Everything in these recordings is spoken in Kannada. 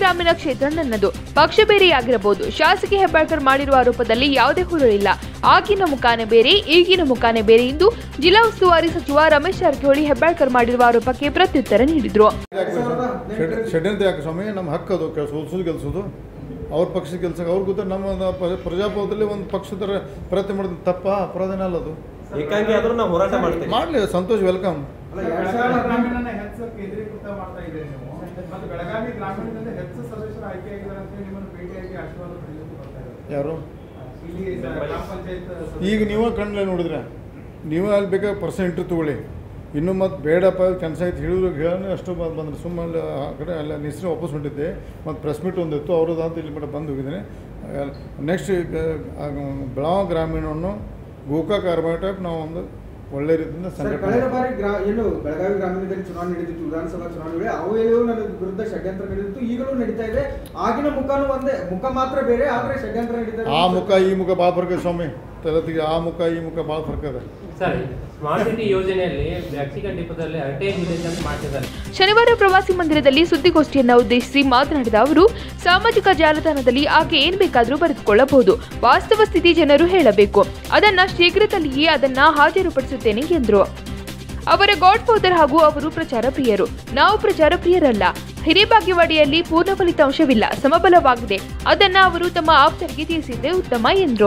ಗ್ರಾಮೀಣ ಕ್ಷೇತ್ರ ನನ್ನದು ಪಕ್ಷ ಬೇರೆಯಾಗಿರಬಹುದು ಶಾಸಕಿ ಹೆಬ್ಬಾಳ್ಕರ್ ಮಾಡಿರುವ ಆರೋಪದಲ್ಲಿ ಯಾವುದೇ ಹುರುಳಿಲ್ಲ ಆಗಿನ ಮುಖಾನೇ ಬೇರೆ ಈಗಿನ ಮುಖಾನೇ ಬೇರೆ ಎಂದು ಜಿಲ್ಲಾ ಉಸ್ತುವಾರಿ ಸಚಿವ ರಮೇಶ್ ಜಾರಕಿಹೊಳಿ ಹೆಬ್ಬಾಳ್ಕರ್ ಮಾಡಿರುವ ಆರೋಪಕ್ಕೆ ಪ್ರತ್ಯುತ್ತರ ನೀಡಿದರು ಷಡ್ಯಂತ್ರ ಯಾಕೆ ಸ್ವಾಮಿ ನಮ್ಮ ಹಕ್ಕು ಅದು ಕೆಲ್ಸ ಸೋಲ್ಸೋದು ಗೆಲ್ಸೋದು ಅವ್ರ ಪಕ್ಷದ ಕೆಲಸ ಅವ್ರ ಗೊತ್ತ ನಮ್ಮ ಪ- ಪ್ರಜಾಪ್ರಭುತ್ವದಲ್ಲಿ ಒಂದು ಪಕ್ಷದ ಪ್ರಯತ್ನ ಮಾಡಿದ ತಪ್ಪ ಅಪರಾಧನ ಅಲ್ಲ ಅದು ಏಕಾಂಗಿ ಆದ್ರೂ ನಾವು ಹೋರಾಟ ಮಾಡ್ತೀವಿ ಮಾಡಲಿ ಸಂತೋಷ್ ವೆಲ್ಕಮ್ ಗ್ರಾಮೀಣನ ಹೆಚ್ಚು ಕೇಂದ್ರೀಕೃತ ಮಾಡ್ತಾ ಇದ್ದೀರಿ ನೀವು ಮತ್ತು ಬೆಳಗಾವಿ ಗ್ರಾಮೀಣದಿಂದ ಹೆಚ್ಚು ಸದಸ್ಯರು ಆಯ್ಕೆಯಾಗಿದ್ದಾರೆ ಅಂತ ಹೇಳಿ ನಿಮ್ಮನ್ನು ಭೇಟಿಯಾಗಿ ಆಶೀರ್ವಾದ ಪಡೆಯಲಿಕ್ಕೆ ಬರ್ತಾ ಇದ್ದಾರೆ ಯಾರು ಇಲ್ಲಿ ಗ್ರಾಮ ಪಂಚಾಯತ್ ಈಗ ನೀವೇ ಕಣ್ಣಲ್ಲಿ ನೋಡಿದ್ರೆ ನೀವೇ ಅಲ್ಲಿ ಬೇಕಾದ್ರೆ ಪರ್ಸನ್ ಇಂಟ್ರಿ ತಗೊಳ್ಳಿ ಇನ್ನೂ ಮತ್ತು ಬೇಡಪ್ಪ ಕೆಲಸ ಆಯ್ತು ಹೇಳಿದ್ರು ಹೇಳಿ ಅಷ್ಟು ಬಂದು ಬಂದ್ರೆ ಸುಮ್ಮನೆ ಆ ಕಡೆ ಎಲ್ಲ ನಿಸ್ರಿ ವಾಪಸ್ ಹೊಂಟಿದ್ದೆ ಮತ್ತು ಪ್ರೆಸ್ ಮೀಟ್ ಒಂದಿತ್ತು ಅವ್ರದ್ದು ಅಂತ ಇಲ್ಲಿ ಮಟ್ಟ ಬಂದು ಹೋಗಿದ್ದೀನಿ ನೆಕ್ಸ್ಟ್ ಬೆಳಗಾವಿ ಗ್ರಾಮೀಣವನ್ನು ಗೋಕಾಕ್ ಅರ್ಬನ್ ಟೈಪ್ ನಾವು ಒಂದು ಒಳ್ಳೆ ರೀತಿಯಿಂದ ಸರ್ ಸಂಘಟನೆ ಕಳೆದ ಬಾರಿ ಗ್ರಾ ಏನು ಬೆಳಗಾವಿ ಗ್ರಾಮೀಣದಲ್ಲಿ ಚುನಾವಣೆ ನಡೆದಿತ್ತು ವಿಧಾನಸಭಾ ಚುನಾವಣೆಗಳು ಅವೆಲ್ಲವೂ ನನ್ನ ವಿರುದ್ಧ ಷಡ್ಯಂತ್ರ ನಡೆದಿತ್ತು ಈಗಲೂ ನಡೀತಾ ಇದೆ ಆಗಿನ ಮುಖನೂ ಒಂದೇ ಮುಖ ಮಾತ್ರ ಬೇರೆ ಆದ್ರೆ ಷಡ್ಯಂತ್ರ ನಡೀತಾ ಇದೆ. ಆ ಮುಖ ಈ ಮುಖ ಭಾಳ ಫರ್ಕ ಇದೆ ಸ್ವಾಮಿ ತಲತಿಗೆ ಆ ಮುಖ ಈ ಮುಖ ಭಾಳ ಫರ್ಕ ಇದೆ ಸರ್ ಸ್ಮಾರ್ಟ್ ಸಿಟಿ ಯೋಜನೆಯಲ್ಲಿ ವ್ಯಾಕ್ಸಿಕನ್ ಡಿಪೋದಲ್ಲಿ ಹರ್ಟೇಜ್ ವಿಲೇಜ್ ಅಂತ ಮಾಡ್ತಿದ್ದಾರೆ ಶನಿವಾರ ಪ್ರವಾಸಿ ಮಂದಿರದಲ್ಲಿ ಸುದ್ದಿಗೋಷ್ಠಿಯನ್ನ ಉದ್ದೇಶಿಸಿ ಮಾತನಾಡಿದ ಅವರು ಸಾಮಾಜಿಕ ಜಾಲತಾಣದಲ್ಲಿ ಆಕೆ ಏನ್ ಬೇಕಾದರೂ ಬರೆದುಕೊಳ್ಳಬಹುದು ವಾಸ್ತವ ಸ್ಥಿತಿ ಜನರು ಹೇಳಬೇಕು ಅದನ್ನ ಶೀಘ್ರದಲ್ಲಿಯೇ ಅದನ್ನ ಹಾಜರುಪಡಿಸುತ್ತೇನೆ ಎಂದರು ಅವರ ಗಾಡ್ ಫಾದರ್ ಹಾಗೂ ಅವರು ಪ್ರಚಾರ ಪ್ರಿಯರು ನಾವು ಪ್ರಚಾರ ಪ್ರಿಯರಲ್ಲ ಹಿರೇಬಾಗೇವಾಡಿಯಲ್ಲಿ ಪೂರ್ಣ ಫಲಿತಾಂಶವಿಲ್ಲ ಸಮಬಲವಾಗಿದೆ ಅದನ್ನ ಅವರು ತಮ್ಮ ಆಪ್ತರಿಗೆ ತಿಳಿಸಿದ್ದೇ ಉತ್ತಮ ಎಂದರು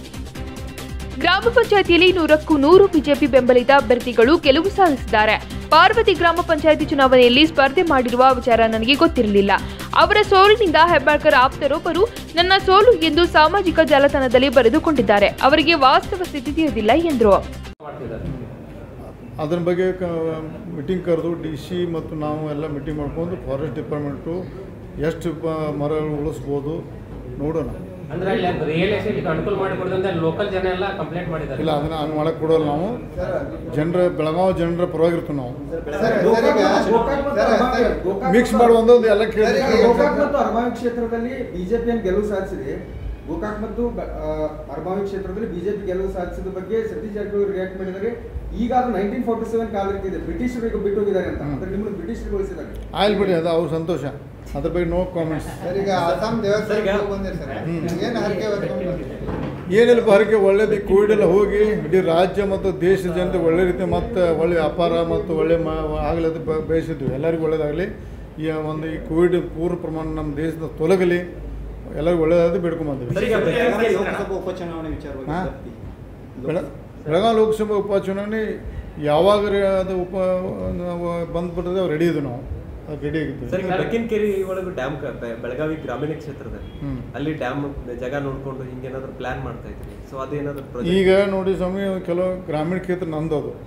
ಗ್ರಾಮ ಪಂಚಾಯತಿಯಲ್ಲಿ ನೂರಕ್ಕೂ ನೂರು ಬಿಜೆಪಿ ಬೆಂಬಲಿತ ಅಭ್ಯರ್ಥಿಗಳು ಗೆಲುವು ಸಾಧಿಸಿದ್ದಾರೆ ಪಾರ್ವತಿ ಗ್ರಾಮ ಪಂಚಾಯತಿ ಚುನಾವಣೆಯಲ್ಲಿ ಸ್ಪರ್ಧೆ ಮಾಡಿರುವ ವಿಚಾರ ನನಗೆ ಗೊತ್ತಿರಲಿಲ್ಲ ಅವರ ಸೋಲಿನಿಂದ ಹೆಬ್ಬಾಳ್ಕರ್ ಆಪ್ತರೊಬ್ಬರು ನನ್ನ ಸೋಲು ಎಂದು ಸಾಮಾಜಿಕ ಜಾಲತಾಣದಲ್ಲಿ ಬರೆದುಕೊಂಡಿದ್ದಾರೆ ಅವರಿಗೆ ವಾಸ್ತವ ಸ್ಥಿತಿ ತಿಳಿದಿಲ್ಲ ಎಂದರು ಮಾಡ್ತಿದ್ದಾರೆ ಅದ್ರ ಬಗ್ಗೆ ಕ ಮೀಟಿಂಗ್ ಕರೆದು ಡಿ ಸಿ ಮತ್ತು ನಾವು ಎಲ್ಲ ಮೀಟಿಂಗ್ ಮಾಡ್ಕೊಂಡು ಫಾರೆಸ್ಟ್ ಡಿಪಾರ್ಟ್ಮೆಂಟು ಎಷ್ಟು ಪ ಮರಗಳು ಉಳಿಸ್ಬೋದು ನೋಡೋಣ ಅಂದ್ರೆ ಅಲ್ಲಿ ರಿಯಲ್ ಎಸ್ಟೇಟ್ ಅನುಕೂಲ ಮಾಡಿಕೊಡೋದ್ರಿಂದ ಲೋಕಲ್ ಜನ ಎಲ್ಲ ಕಂಪ್ಲೇಂಟ್ ಮಾಡಿದ್ದಾರೆ ಇಲ್ಲ ಅದನ್ನು ಹಂಗೆ ಮಾಡಕ್ಕೆ ಕೊಡೋಲ್ಲ ನಾವು ಜನರ ಬೆಳಗಾವಿ ಜನರ ಪರವಾಗಿರ್ತೀವಿ ನಾವು ಸರ್, ಗೋಕಾಕ್ ಮತ್ತು- ಗೋಕಾಕ್ ಮತ್ತು ಅರ್ಬಾವಿ- ಗೋಕಾಕ್ ಮಿಕ್ಸ್ ಮತ್ತು- ಮಾಡಿ ಒಂದೊಂದು ಎಲ್ಲ ಗೋಕಾಕ್ ಕೇಳಿ ಮತ್ತು ಅರ್ಬಾವಿ ಕ್ಷೇತ್ರದಲ್ಲಿ ಬಿಜೆಪಿಯನ್ನು ಗೆಲುವು ಸಾಧಿಸಿದೆ ಗೋಕಾಕ್ ಮತ್ತು ಬ- ಆ, ಅರ್ಬಾವಿ ಕ್ಷೇತ್ರದಲ್ಲಿ ಬಿಜೆಪಿ ಗೆಲುವು ಸಾಧಿಸಿದ ಬಗ್ಗೆ ಸತೀಶ್ ಜಾರಕಿಹೊಳಿ ರಿಯಾಕ್ಟ್ ಮಾಡಿದರೆ ಈಗ ಅದು ನೈನ್ಟೀನ್ ಫೋರ್ಟಿ ಸೆವೆನ್ ಕಾಲಕ್ಕಿದೆ ಬ್ರಿಟಿಷರಿಗೆ ಬಿಟ್ಟು ಹೋಗಿದ್ದಾರೆ ಅಂತ ಅಂದ್ರೆ ನಿಮ್ಮನ್ನು ಬ್ರಿಟಿಷರುಗೊಳಿಸಿದ್ದಾರೆ ಆಯ್ಲ್ ಬಿಡಿ ಅದು ಅವ್ರ ಸಂತೋಷ ಅದ್ರ ಬಗ್ಗೆ ನೋ ಕಾಮೆಂಟ್ಸ್ ಸರ್ ಈಗ ಅಸ್ಸಾಂ ದೇವಸ್ಥಾನಕ್ಕೆ ಸರ್, ಈಗ- ಹೋಗಿ ಬಂದಿರಿ ಸರ್ ಹ್ಮ್. ಏನು ಹರಕೆ ಹೊತ್ಕೊಂಡು ಬಂದಿರಿ ಏನಿಲ್ಲ ಹರಕೆ ಒಳ್ಳೇದು ಈ ಕೋವಿಡ್ ಎಲ್ಲ ಹೋಗಿ ಇಡೀ ರಾಜ್ಯ ಮತ್ತು ದೇಶದ ಜನತೆ ಒಳ್ಳೆ ರೀತಿ ಮತ್ತು ಒಳ್ಳೆ ವ್ಯಾಪಾರ ಮತ್ತು ಒಳ್ಳೆ ಮ ಆಗಲದು ಬಯಸಿದ್ವಿ ಎಲ್ಲರಿಗೂ ಒಳ್ಳೇದಾಗಲಿ ಈ ಒಂದು ಈ ಕೋವಿಡ್ ಪೂರ್ಣ ಪ್ರಮಾಣ ನಮ್ಮ ದೇಶದ ತೊಲಗಲಿ ಎಲ್ಲರಿಗೂ ಒಳ್ಳೇದಾದ ಬೇಡ್ಕೊಂಬಂದ್ವಿ ಸರ್, ಈಗ ಬೆಳಗಾವಿ ಲೋಕಸಭಾ ಉಪಚುನಾವಣೆ ವಿಚಾರವಾಗಿ ಹಾ? ಬರ್ತಿ. ಬೆಳ ಬೆಳಗಾವಿ ಲೋಕಸಭಾ ಉಪಚುನಾವಣೆ ಯಾವಾಗ ರೀ ಅದು ಉಪ ನಾವು ಬಂದ್ಬಿಟ್ಟಿದೆ ರೆಡಿ ಇದ್ವಿ ನಾವು ಅದು ರೆಡಿ ಆಗಿದ್ವಿ ಸರ್ ಈಗ ಬೆಕ್ಕಿನಕೆರೆ ಒಳಗೆ ಡ್ಯಾಮ್ ಬೆಳಗಾವಿ ಗ್ರಾಮೀಣ ಕ್ಷೇತ್ರದಲ್ಲಿ ಹ್ಮ್. ಅಲ್ಲಿ ಡ್ಯಾಮ್ ಜಾಗ ನೋಡ್ಕೊಂಡು ಹಿಂಗೇನಾದ್ರು ಪ್ಲಾನ್ ಮಾಡ್ತಾ ಇದ್ರಿ ಸೊ ಅದೇನಾದ್ರು project- ಈಗ ನೋಡಿ ಸ್ವಾಮಿ ಕೆಲವು ಗ್ರಾಮೀಣ ಕ್ಷೇತ್ರ ನಂದು ಅದು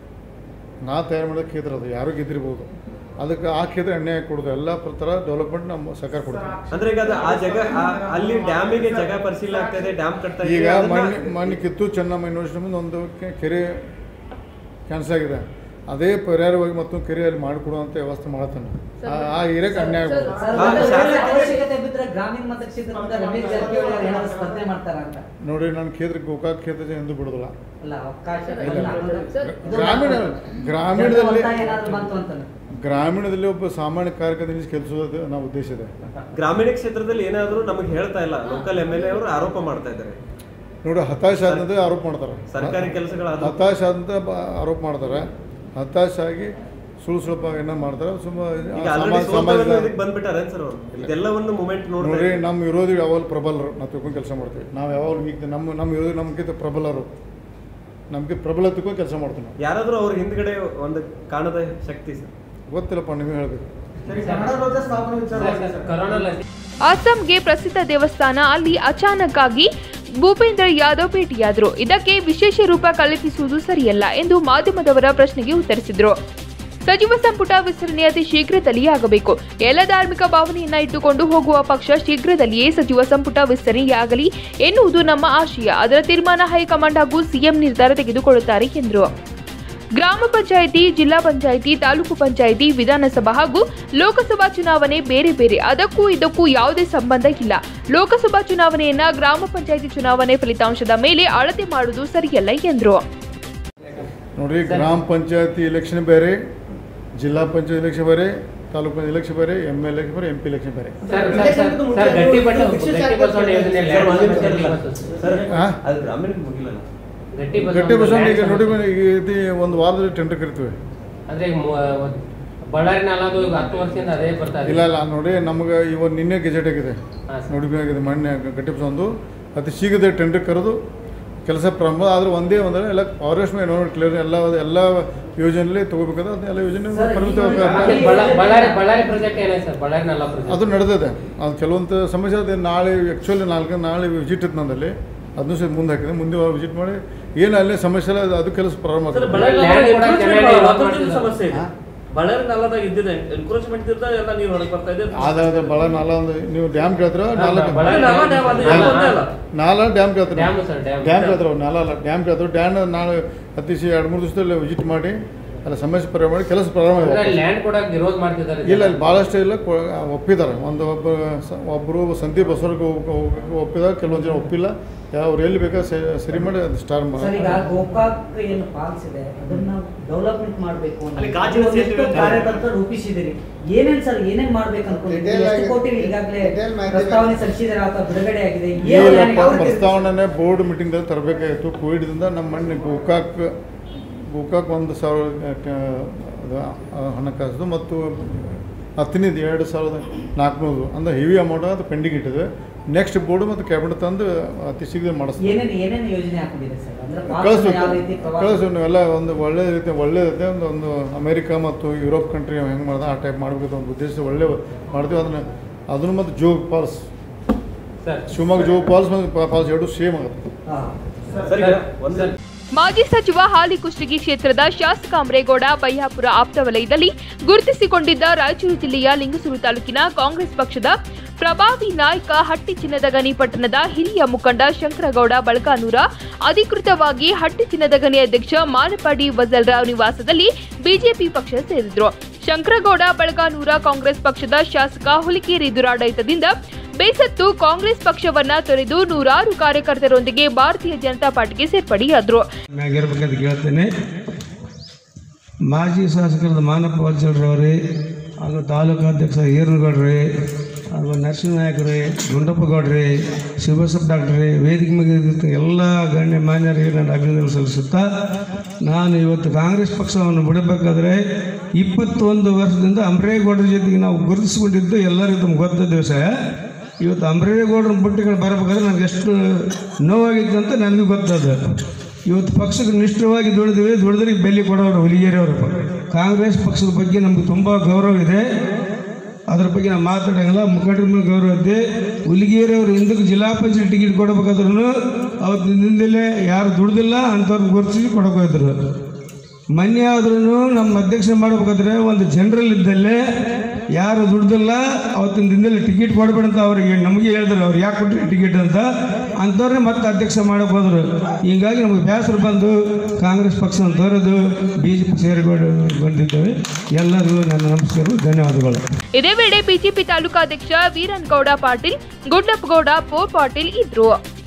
ನಾ ತಯಾರು ಮಾಡೋ ಕ್ಷೇತ್ರ ಅದು ಯಾರು ಗೆದ್ದಿರ್ಬೋದು ಅದಕ್ಕೆ ಆ ಕ್ಷೇತ್ರ ಎಣ್ಣೆ ಕೊಡೋದು ಎಲ್ಲ ಥರ ಡೆವಲಪ್ಮೆಂಟ್ ನಮ್ಮ ಸರ್ಕಾರ ಕೊಡ್ತೀವಿ ಅಂದ್ರೆ ಈಗ ಅದು ಆ ಜಾಗ ಆ- ಅಲ್ಲಿ ಡ್ಯಾಮಿಗೆ ಜಾಗ ಪರಿಶೀಲನೆ ಆಗ್ತಾ ಇದೆ ಡ್ಯಾಮ್ ಕಟ್ತಾ ಈಗ ಇದೆ ಅದನ್ನ- ಮಣ್ಣಿ ಮಣ್ಣು ಕಿತ್ತು ಚೆನ್ನಮ್ಮ ಯೂನಿವರ್ಸಿಟಿ ಮುಂದೆ ಒಂದು ಕೆ- ಕೆರೆ ಕ್ಯಾನ್ಸಲ್ ಆಗಿದೆ ಅದೇ ಪರಿಹಾರವಾಗಿ ಮತ್ತೊಂದು ಕೆರೆ ಅಲ್ಲಿ ಮಾಡಿಕೊಡುವಂಥ ವ್ಯವಸ್ಥೆ ಮಾಡತ್ತಾನೆ ಆ- ಆ ಏರಿಯಾಕ್ಕೆ ಅನ್ಯಾಯ ಆಗ್ಬೋದು ಸರ್, ಆ, ಒಂದು ಶಾಸಕ- ವೇಳೆ ಅವಶ್ಯಕತೆ ಬಿದ್ದರೆ ಗ್ರಾಮೀಣ ಮತಕ್ಷೇತ್ರದಿಂದ ರಮೇಶ್ ಜಾರಕಿಹೊಳಿ ಅವರು ಏನಾದ್ರು ಸ್ಪರ್ಧೆ ಮಾಡ್ತಾರ ಅಂತ ನೋಡಿ ನನ್ನ ಕ್ಷೇತ್ರ ಗೋಕಾಕ್ ಕ್ಷೇತ್ರ ಎಂದು ಬಿಡೋದಿಲ್ಲ ಅಲ್ಲ ಅವಕಾಶ ಇಲ್ಲ. ಇಲ್ಲ. ಇದು ಗ್ರಾಮೀಣ ಜನರ ಗ್ರಾಮೀಣದಲ್ಲಿ ಒತ್ತಾಯ ಏನಾದ್ರು ಬಂತು ಅಂತಾನೆ ಗ್ರಾಮೀಣದಲ್ಲಿ ಒಬ್ಬ ಸಾಮಾನ್ಯ ಕಾರ್ಯಕರ್ತ ಕೆಲಸದ ನಾವು ಉದ್ದೇಶ ಇದೆ ಗ್ರಾಮೀಣ ಕ್ಷೇತ್ರದಲ್ಲಿ ಏನಾದ್ರು ನಮಗೆ ಹೇಳ್ತಾ ಇಲ್ಲ ಲೋಕಲ್ ಎಮ್ ಎಲ್ ಎ ಅವರು ಆರೋಪ ಮಾಡ್ತಾ ಇದ್ದಾರೆ ನೋಡಿ ಹತಾಶ ಆದಂತೆ ಆರೋಪ ಮಾಡ್ತಾರೆ ಸರ್ಕಾರಿ ಕೆಲಸಗಳಾದ ಹತಾಶ ಅಂತ ಬ- ಆರೋಪ ಮಾಡ್ತಾರೆ ಹತಾಶ ಆಗಿ ಸುಳ್ಳು ಸುಳಪ ಏನೋ ಮಾಡ್ತಾರೆ ಸುಮ್ಮ ಈಗ ಆಲ್ರೆಡಿ ಸಮಾಜ ಸಮಾಜದ ಇದಕ್ಕೆ ಬಂದ್ಬಿಟ್ಟಾರೆ ಸರ್ ಅವರು ಇದೆಲ್ಲವನ್ನು ಮೂಮೆಂಟ್ ನೋಡ್ತಾ ನೋಡ್ರಿ ಇದ್ದಾರೆ. ನಮ್ಮ ವಿರೋಧಿ ಯಾವಾಗಲೂ ಪ್ರಬಲರು ನಾವು ತಿಳ್ಕೊಂಡು ಕೆಲಸ ಮಾಡ್ತೀವಿ ನಾವು ಯಾವಾಗಲೂ ಈಗ ನಮ್ಮ ನಮ್ಮ ವಿರೋಧಿ ನಮ್ಗಿಂತ ಪ್ರಬಲರು ನಮಗೆ ಪ್ರಬಲ ತಿಳ್ಕೊಂಡು ಕೆಲಸ ಮಾಡ್ತೀವಿ ನಾವು ಯಾರಾದ್ರೂ ಅವ್ರ ಹಿಂದ್ಗಡೆ ಒಂದು ಕಾಣದ ಶಕ್ತಿ ಸರ್ ಗೊತ್ತಿಲ್ಲಪ್ಪ ನೀವೇ ಹೇಳಬೇಕು ಸರಿ ಕನ್ನಡ ರಾಜ್ಯ ಸ್ಥಾಪನೆ ವಿಚಾರವಾಗಿ ಸರ್. ಕರೋನಾ ಲಸಿ ಅಸ್ಸಾಂಗೆ ಪ್ರಸಿದ್ಧ ದೇವಸ್ಥಾನ ಅಲ್ಲಿ ಅಚಾನಕ್ ಆಗಿ ಭೂಪೇಂದ್ರ ಯಾದವ್ ಭೇಟಿಯಾದರು ಇದಕ್ಕೆ ವಿಶೇಷ ರೂಪ ಕಲ್ಪಿಸುವುದು ಸರಿಯಲ್ಲ ಎಂದು ಮಾಧ್ಯಮದವರ ಪ್ರಶ್ನೆಗೆ ಉತ್ತರಿಸಿದರು ಸಚಿವ ಸಂಪುಟ ವಿಸ್ತರಣೆ ಅತಿ ಶೀಘ್ರದಲ್ಲಿಯೇ ಆಗಬೇಕು ಎಲ್ಲ ಧಾರ್ಮಿಕ ಭಾವನೆಯನ್ನ ಇಟ್ಟುಕೊಂಡು ಹೋಗುವ ಪಕ್ಷ ಶೀಘ್ರದಲ್ಲಿಯೇ ಸಚಿವ ಸಂಪುಟ ವಿಸ್ತರಣೆಯಾಗಲಿ ಎನ್ನುವುದು ನಮ್ಮ ಆಶಯ ಅದರ ತೀರ್ಮಾನ ಹೈಕಮಾಂಡ್ ಹಾಗೂ ಸಿಎಂ ನಿರ್ಧಾರ ತೆಗೆದುಕೊಳ್ಳುತ್ತಾರೆ ಎಂದರು ಗ್ರಾಮ ಪಂಚಾಯಿತಿ ಜಿಲ್ಲಾ ಪಂಚಾಯಿತಿ ತಾಲೂಕು ಪಂಚಾಯಿತಿ ವಿಧಾನಸಭಾ ಹಾಗೂ ಲೋಕಸಭಾ ಚುನಾವಣೆ ಬೇರೆ ಬೇರೆ ಅದಕ್ಕೂ ಇದಕ್ಕೂ ಯಾವುದೇ ಸಂಬಂಧ ಇಲ್ಲ ಲೋಕಸಭಾ ಚುನಾವಣೆಯನ್ನ ಗ್ರಾಮ ಪಂಚಾಯಿತಿ ಚುನಾವಣೆ ಫಲಿತಾಂಶದ ಮೇಲೆ ಅಳತೆ ಮಾಡುವುದು ಸರಿಯಲ್ಲ ಎಂದರು ನೋಡ್ರಿ ಗ್ರಾಮ ಪಂಚಾಯತಿ ಎಲೆಕ್ಷನ್ ಬೇರೆ ಜಿಲ್ಲಾ ಪಂಚಾಯತ್ ಎಲೆಕ್ಷನ್ ಬೇರೆ ತಾಲೂಕು ಎಲೆಕ್ಷನ್ ಬೇರೆ ಎಮ್ ಎಲ್ ಎಲೆಕ್ಷನ್ ಬೇರೆ ಎಂ ಪಿ ಎಲೆಕ್ಷನ್ ಬೇರೆ ಸರ್ ಸರ್ ಸರ್ ಸರ್ ಗಟ್ಟಿ ಬಟ್ಟ ಗಟ್ಟಿ ಬಸವಣ್ಣ ಯೋಜನೆ ಸರ್, ಒಂದೇ ನಿಮಿಷ ಲ್ಯಾಂಡ್ ಇರಲಿಲ್ಲ. ಸರ್ ಹಾ? ಅದು ಗ್ರಾಮೀಣ ಮುಗಿಲ್ಲ ಗಟ್ಟಿ ಗಟ್ಟಿ ಬಸವಣ್ಣ ಈಗ ನೋಡಿ ಬಸವಣ್ಣ ಈಗ ಇದು ಒಂದು ವಾರದಲ್ಲಿ ಟೆಂಡರ್ ಕರಿತೀವಿ ಅಂದ್ರೆ ಈಗ ಮು- ಬಳ್ಳಾರಿ ನಾಲದು ಈಗ ಹತ್ತು ವರ್ಷದಿಂದ ಅದೇ ಬರ್ತಾ ಇದೆ ಇಲ್ಲ ಇಲ್ಲ ನೋಡಿ ನಮ್ಗೆ ಇವತ್ತು ನಿನ್ನೆ ಗೆಜೆಟ್ ಆಗಿದೆ ಹಾಂ ಸರ್. ನೋಟಿಫಿಕೇಶನ್ ಆಗಿದೆ ಮೊನ್ನೆ ಗಟ್ಟಿ ಬಸವೊಂದು ಅತಿ ಶೀಘ್ರದ ಟೆಂಡರ್ ಕರೆದು ಕೆಲಸ ಪ್ರಾರಂಭ ಆದ್ರೆ ಒಂದೇ ಒಂದರೆ ಎಲ್ಲ ಫಾರೆಸ್ಟ್ ಎನ್ವೈರನ್ಮೆಂಟ್ ಕ್ಲಿಯರ್ ಎಲ್ಲ ಎಲ್ಲ ಯೋಜನೆಯಲ್ಲಿ ತಗೋಬೇಕಾದ್ರೆ ಅದನ್ನ ಎಲ್ಲ ಯೋಜನೆ ಪರಿಮಿತ ಆಮೇಲೆ ಬಳ್ಳಾ- ಬಳ್ಳಾರಿ ಬಳ್ಳಾರಿ ಪ್ರಾಜೆಕ್ಟ್ ಏನಾಯ್ತು ಸರ್ ಬಳ್ಳಾರಿ ನಾಲಾ ಪ್ರಾಜೆಕ್ಟ್ ಅದು ನಡೆದಿದೆ ಅದು ಕೆಲವೊಂದು ಸಮಸ್ಯೆ ಅದೇ ನಾಳೆ ಆ್ಯಕ್ಚುಲಿ ನಾಲ್ಕು ನಾಳೆ ವಿಸಿಟ್ ಇತ್ತು ನಂದಲ್ಲಿ ಅದನ್ನು ಸಹ ಮುಂದೆ ಹಾಕಿದೆ ಮುಂದೆ ವಿಸಿಟ್ ಮಾಡಿ ಏನು ಅಲ್ಲೇ ಸಮಸ್ಯೆ ಇಲ್ಲ ಅದು- ಅದು ಕೆಲಸ ಪ್ರಾರಂಭ ಸರ್ ಆಗ್ತದೆ ಬಳ್ಳಾರಿ ಲ್ಯಾಂಡ್ ಕೂಡ ಚೆನ್ನಾಗಿ use ಮತ್ತೊಂದು ಮಾಡ್ತಿದ್ದಾರೆ. ಸಮಸ್ಯೆ ಇದೆ ಬಳ್ಳಾರಿ ನಾಲದಾಗ ಇದ್ದಿದೆ ಎನ್ಕ್ರೋಚ್ಮೆಂಟ್ ಇದ್ದ ಎಲ್ಲ ನೀರು ಹೊರಗೆ ಬರ್ತಾ ಇದೆ ಆದ ಭಾಳ ನಾಲ ಒಂದು ನೀವು ಡ್ಯಾಮ್ ಕೇಳ್ತೀರ ಹಾ, ನಾಲ್ಕು ಬಳ್ಳಾರಿ ನಾಲ ಡ್ಯಾಮ್ ಅದು ಡ್ಯಾಮ್. ಒಂದೇ ಅಲ್ಲ. ನಾಲ ಡ್ಯಾಮ್ ಕೇಳ್ತೀರ ಡ್ಯಾಮ್ ಸರ್ ಡ್ಯಾಮ್ ಡ್ಯಾಮ್ ಕೇಳ್ತಾರೆ ನಾಲ ಅಲ್ಲ ಡ್ಯಾಮ್ ಕೇಳ್ತಾರೆ ಡ್ಯಾಮ್ ನಾಳೆ ಅತಿಶಯ ಎರಡು ಮೂರು ದಿವಸದಲ್ಲಿ ವಿಸಿಟ್ ಮಾಡಿ ಅಲ್ಲ ಸಮಸ್ಯೆ ಪರಿಹಾರ ಮಾಡಿ ಕೆಲಸ ಪ್ರಾರಂಭ ಅಂದ್ರೆ ಆಗಿದೆ ಲ್ಯಾಂಡ್ ಕೊಡಕ್ ವಿರೋಧ ಮಾಡ್ತಿದ್ದಾರೆ ಇಲ್ಲ ಇಲ್ಲಿ ಭಾಳಷ್ಟು ಇಲ್ಲ ಕೊ- ಒಪ್ಪಿದ್ದಾರೆ ಒಂದು ಒಬ್ಬ ಸ- ಒಬ್ಬರು ಸಂದೀಪ್ ಬಸವರ್ಗ ಒಪ್ಪಿದಾಗ ಕೆಲವೊಂದು ಜನ ಒಪ್ಪಿಲ್ಲ ಅವ್ರು ಎಲ್ಲಿ ಬೇಕಾ ಸ- ಸರಿ ಮಾಡಿ ಅದು ಸ್ಟಾರ್ ಸರ್ ಈಗ ಗೋಕಾಕ್ ಏನು ಫಾಲ್ಸ್ ಇದೆ ಅದನ್ನ ಡೆವಲಪ್ಮೆಂಟ್ ಮಾಡಬೇಕು ಅಲ್ಲಿ ಗಾಜಿನ ಸೇತುವೆ ಅಂತ ಕಾರ್ಯತಂತ್ರ ರೂಪಿಸಿದಿರಿ ಏನೇನ್ ಸರ್ ಏನೇನ್ ಮಾಡ್ಬೇಕು ಅನ್ಕೊಂಡಿದ್ದೀರಿ Detail ಎಷ್ಟು ಆಗಿ- ಕೋಟಿ ಈಗಾಗಲೇ detail ಮಾಹಿತಿ ಪ್ರಸ್ತಾವನೆ ಸಲ್ಲಿಸಿದಾರೆ ಅಥವಾ ಬಿಡುಗಡೆ ಆಗಿದೆ ಏನು ಏನಪ್ಪ ಯಾರಿಗೆ ಯಾವ ರೀತಿ- ಪ್ರಸ್ತಾವನೆ ಬೋರ್ಡ್ ಮೀಟಿಂಗ್ದಲ್ಲಿ ತರಬೇಕಾಗಿತ್ತು ಕೋವಿಡ್ದಿಂದ ನಮ್ಮ ಮಣ್ಣು ಗೋಕಾಕ್ ಗೋಕಾಕ್ ಒಂದು ಸಾವಿರ ಕ- ಅದು ಆ ಹಣಕಾಸು ಮತ್ತು ಹತ್ತನೇದು ಎರಡು ಸಾವಿರದ ನಾಲ್ಕುನೂರು ಅಂದ್ರೆ ಹೆವಿ ಅಮೌಂಟ್ ಅದು ಪೆಂಡಿಂಗ್ ಇಟ್ಟಿದೆ ನೆಕ್ಸ್ಟ್ ಬೋರ್ಡ್ ಮತ್ತು ಕ್ಯಾಬಿನೆಟ್ ತಂದು ಅತಿ ಶೀಘ್ರ ಮಾಡಿಸ್ತೀವಿ ಏನೇನ್ ಏನೇನ್ ಯೋಜನೆ ಹಾಕೊಂಡಿದೆ ಸರ್ ಅಂದ್ರೆ falls ನ ಕಳಿಸ್ಬೇಕು ಯಾವ ರೀತಿ ಪ್ರವಾಸ ಕಳಿಸ್ಬೇಕು ನೀವೆಲ್ಲ ಒಂದು ಒಳ್ಳೆ ರೀತಿ ಒಳ್ಳೆ ರೀತಿ ಒಂದು ಒಂದು ಅಮೇರಿಕಾ ಮತ್ತು ಯುರೋಪ್ ಕಂಟ್ರಿ ಹೆಂಗೆ ಮಾಡ್ದೆ ಆ ಟೈಪ್ ಮಾಡಬೇಕು ಒಂದು ಉದ್ದೇಶ ಒಳ್ಳೆ ಮಾಡ್ತೀವಿ ಅದನ್ನು ಅದನ್ನು ಮತ್ತು Jog falls sir Shivamogga Jog falls ಮತ್ತು ಫಾಲ್ಸ್ ಎರಡು ಸೇಮ್ ಆಗುತ್ತೆ ಹಾ. ಸರ್ ಈಗ ಒಂದು ಮಾಜಿ ಸಚಿವ ಹಾಲಿ ಕುಷ್ಟಗಿ ಕ್ಷೇತ್ರದ ಶಾಸಕ ಅಮರೇಗೌಡ ಬಯ್ಯಾಪುರ ಆಪ್ತ ವಲಯದಲ್ಲಿ ಗುರುತಿಸಿಕೊಂಡಿದ್ದ ರಾಯಚೂರು ಜಿಲ್ಲೆಯ ಲಿಂಗಸೂರು ತಾಲೂಕಿನ ಕಾಂಗ್ರೆಸ್ ಪಕ್ಷದ ಪ್ರಭಾವಿ ನಾಯಕ ಹಟ್ಟಿ ಚಿನ್ನದ ಗಣಿ ಪಟ್ಟಣದ ಹಿರಿಯ ಮುಖಂಡ ಶಂಕರಗೌಡ ಬಳಗಾನೂರ ಅಧಿಕೃತವಾಗಿ ಹಟ್ಟಿ ಚಿನ್ನದ ಗಣಿ ಅಧ್ಯಕ್ಷ ಮಾನಪಾಡಿ ವಜಲ್ರಾವ್ ನಿವಾಸದಲ್ಲಿ ಬಿಜೆಪಿ ಪಕ್ಷ ಸೇರಿದ್ರು ಶಂಕರಗೌಡ ಬಳಗಾನೂರ ಕಾಂಗ್ರೆಸ್ ಪಕ್ಷದ ಶಾಸಕ ಹುಲಿಕೇರಿ ದುರಾಡಳಿತದಿಂದ ಬೇಸತ್ತು ಕಾಂಗ್ರೆಸ್ ಪಕ್ಷವನ್ನ ತೊರೆದು ನೂರಾರು ಕಾರ್ಯಕರ್ತರೊಂದಿಗೆ ಭಾರತೀಯ ಜನತಾ ಪಾರ್ಟಿಗೆ ಸೇರ್ಪಡೆಯಾದ್ರು ಮ್ಯಾಗಿರ್ಬೇಕಂತ ಕೇಳ್ತೇನೆ ಮಾಜಿ ಶಾಸಕರಾದ ಮಾನಪ್ಪ ವಜ್ರರವರೇ ಹಾಗೂ ತಾಲೂಕು ಅಧ್ಯಕ್ಷ ಈರನಗೌಡ್ರಿ ಹಾಗೂ ನರಸಿಂಹನಾಯಕರೇ ಗುಂಡಪ್ಪ ಗೌಡ್ರಿ ಶಿವಬಸಪ್ಪ ಡಾಕ್ಟ್ರಿ ವೇದಿಕೆ ಮೇಲೆ ಇದ್ದ ಎಲ್ಲ ಗಣ್ಯ ಮಾನ್ಯರಿಗೆ ನಾನು ಅಭಿನಂದನೆ ಸಲ್ಲಿಸುತ್ತಾ ನಾನು ಇವತ್ತು ಕಾಂಗ್ರೆಸ್ ಪಕ್ಷವನ್ನು ಬಿಡಬೇಕಾದ್ರೆ ಇಪ್ಪತ್ತೊಂದು ವರ್ಷದಿಂದ ಅಂಬರೇಗೌಡರ ಜೊತೆಗೆ ನಾವು ಗುರುತಿಸಿಕೊಂಡಿದ್ದು ಎಲ್ಲರಿಗೂ ತಮ್ಗೆ ಗೊತ್ತಿದ್ದ ವಿಷಯ ಇವತ್ತು ಅಂಬರೇಗೌಡರ ಬುಟ್ಟಿಗಳು ಬರಬೇಕಾದ್ರೆ ನನಗೆ ಎಷ್ಟು ನೋವಾಗಿತ್ತು ಅಂತ ನನಗೆ ಗೊತ್ತದ ಇವತ್ತು ಪಕ್ಷಕ್ಕೆ ನಿಷ್ಠವಾಗಿ ದುಡಿದ್ವಿ ದುಡಿದ್ರೆ ಬೆಲೆ ಕೊಡೋರು ಹುಲಿಗೇರಿಯವರು ಕಾಂಗ್ರೆಸ್ ಪಕ್ಷದ ಬಗ್ಗೆ ನಮಗೆ ತುಂಬ ಗೌರವ ಇದೆ ಅದ್ರ ಬಗ್ಗೆ ನಾವು ಮಾತಾಡೋಂಗಿಲ್ಲ ಮುಖಂಡರ ಮೇಲೆ ಗೌರವ ಇದೆ ಹುಲಿಗೇರಿಯವರು ಹಿಂದಕ್ಕೆ ಜಿಲ್ಲಾ ಪಂಚಾಯತ್ ಟಿಕೆಟ್ ಕೊಡಬೇಕಾದ್ರೂ ಅವತ್ತಿನ ದಿನದಲ್ಲೇ ಯಾರು ದುಡ್ದಿಲ್ಲ ಅಂಥವ್ರನ್ನ ಗುರುತಿಸಿ ಕೊಡೋಕೋದ್ರು ಮೊನ್ನೆ ಆದ್ರೂ ನಮ್ಮ ಅಧ್ಯಕ್ಷ ಮಾಡ್ಬೇಕಾದ್ರೆ ಒಂದು ಜನರಲ್ ಇದ್ದಲ್ಲೇ ಯಾರು ದುಡ್ದಿಲ್ಲ ಅವತ್ತಿನ ದಿನದಲ್ಲಿ ಟಿಕೆಟ್ ಕೊಡಬೇಡ ಅಂತ ಅವ್ರಿಗೆ ನಮಗೆ ಹೇಳಿದ್ರು ಅವ್ರು ಯಾಕೆ ಕೊಟ್ಟರು ಟಿಕೆಟ್ ಅಂತ ಅಂಥವ್ರನ್ನೇ ಮತ್ತೆ ಅಧ್ಯಕ್ಷ ಮಾಡಕ್ಕೆ ಹೋದ್ರು ಹೀಗಾಗಿ ನಮಗೆ ಬೇಸರ ಬಂದು ಕಾಂಗ್ರೆಸ್ ಪಕ್ಷವನ್ನು ತೊರೆದು ಬಿ ಜೆ ಪಿ ಸೇರಿಕೊಂಡು ಬಂದಿದ್ದೇವೆ ಎಲ್ಲರಿಗೂ ನನ್ನ ನಮಸ್ಕಾರ ಧನ್ಯವಾದಗಳು ಇದೇ ವೇಳೆ ಬಿಜೆಪಿ ತಾಲೂಕಾಧ್ಯಕ್ಷ ವೀರನ್ಗೌಡ ಪಾಟೀಲ್ ಗುಡ್ಡಪ್ಪಗೌಡ ಪೋ ಪಾಟೀಲ್ ಇದ್ರು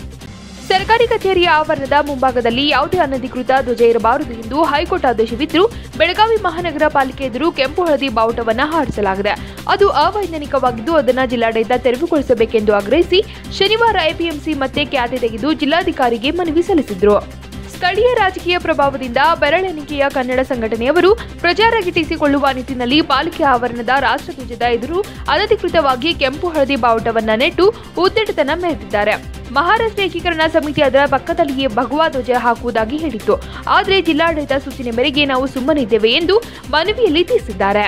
ಸರ್ಕಾರಿ ಕಚೇರಿಯ ಆವರಣದ ಮುಂಭಾಗದಲ್ಲಿ ಯಾವುದೇ ಅನಧಿಕೃತ ಧ್ವಜ ಇರಬಾರದು ಎಂದು ಹೈಕೋರ್ಟ್ ಆದೇಶವಿದ್ದು ಬೆಳಗಾವಿ ಮಹಾನಗರ ಪಾಲಿಕೆ ಎದುರು ಕೆಂಪು ಹಳದಿ ಬಾವುಟವನ್ನ ಹಾರಿಸಲಾಗಿದೆ ಅದು ಅವೈಜ್ಞಾನಿಕವಾಗಿದ್ದು ಅದನ್ನು ಜಿಲ್ಲಾಡಳಿತ ತೆರವುಗೊಳಿಸಬೇಕೆಂದು ಆಗ್ರಹಿಸಿ ಶನಿವಾರ ಎಪಿಎಂಸಿ ಮತ್ತೆ ಖ್ಯಾತೆ ತೆಗೆದು ಜಿಲ್ಲಾಧಿಕಾರಿಗೆ ಮನವಿ ಸಲ್ಲಿಸಿದ್ರು ಸ್ಥಳೀಯ ರಾಜಕೀಯ ಪ್ರಭಾವದಿಂದ ಬೆರಳೆಣಿಕೆಯ ಕನ್ನಡ ಸಂಘಟನೆಯವರು ಪ್ರಚಾರ ಗಿಟ್ಟಿಸಿಕೊಳ್ಳುವ ನಿಟ್ಟಿನಲ್ಲಿ ಪಾಲಿಕೆ ಆವರಣದ ರಾಷ್ಟ್ರಧ್ವಜದ ಎದುರು ಅನಧಿಕೃತವಾಗಿ ಕೆಂಪು ಹಳದಿ ಬಾವುಟವನ್ನ ನೆಟ್ಟು ಉದ್ದಟತನ ಮೆರೆದಿದ್ದಾರೆ ಮಹಾರಾಷ್ಟ್ರ ಏಕೀಕರಣ ಸಮಿತಿ ಅದರ ಪಕ್ಕದಲ್ಲಿಯೇ ಭಗವಾ ಧ್ವಜ ಹಾಕುವುದಾಗಿ ಹೇಳಿತ್ತು ಆದರೆ ಜಿಲ್ಲಾಡಳಿತ ಸೂಚನೆ ಮೇರೆಗೆ ನಾವು ಸುಮ್ಮನಿದ್ದೇವೆ ಎಂದು ಮನವಿಯಲ್ಲಿ ತಿಳಿಸಿದ್ದಾರೆ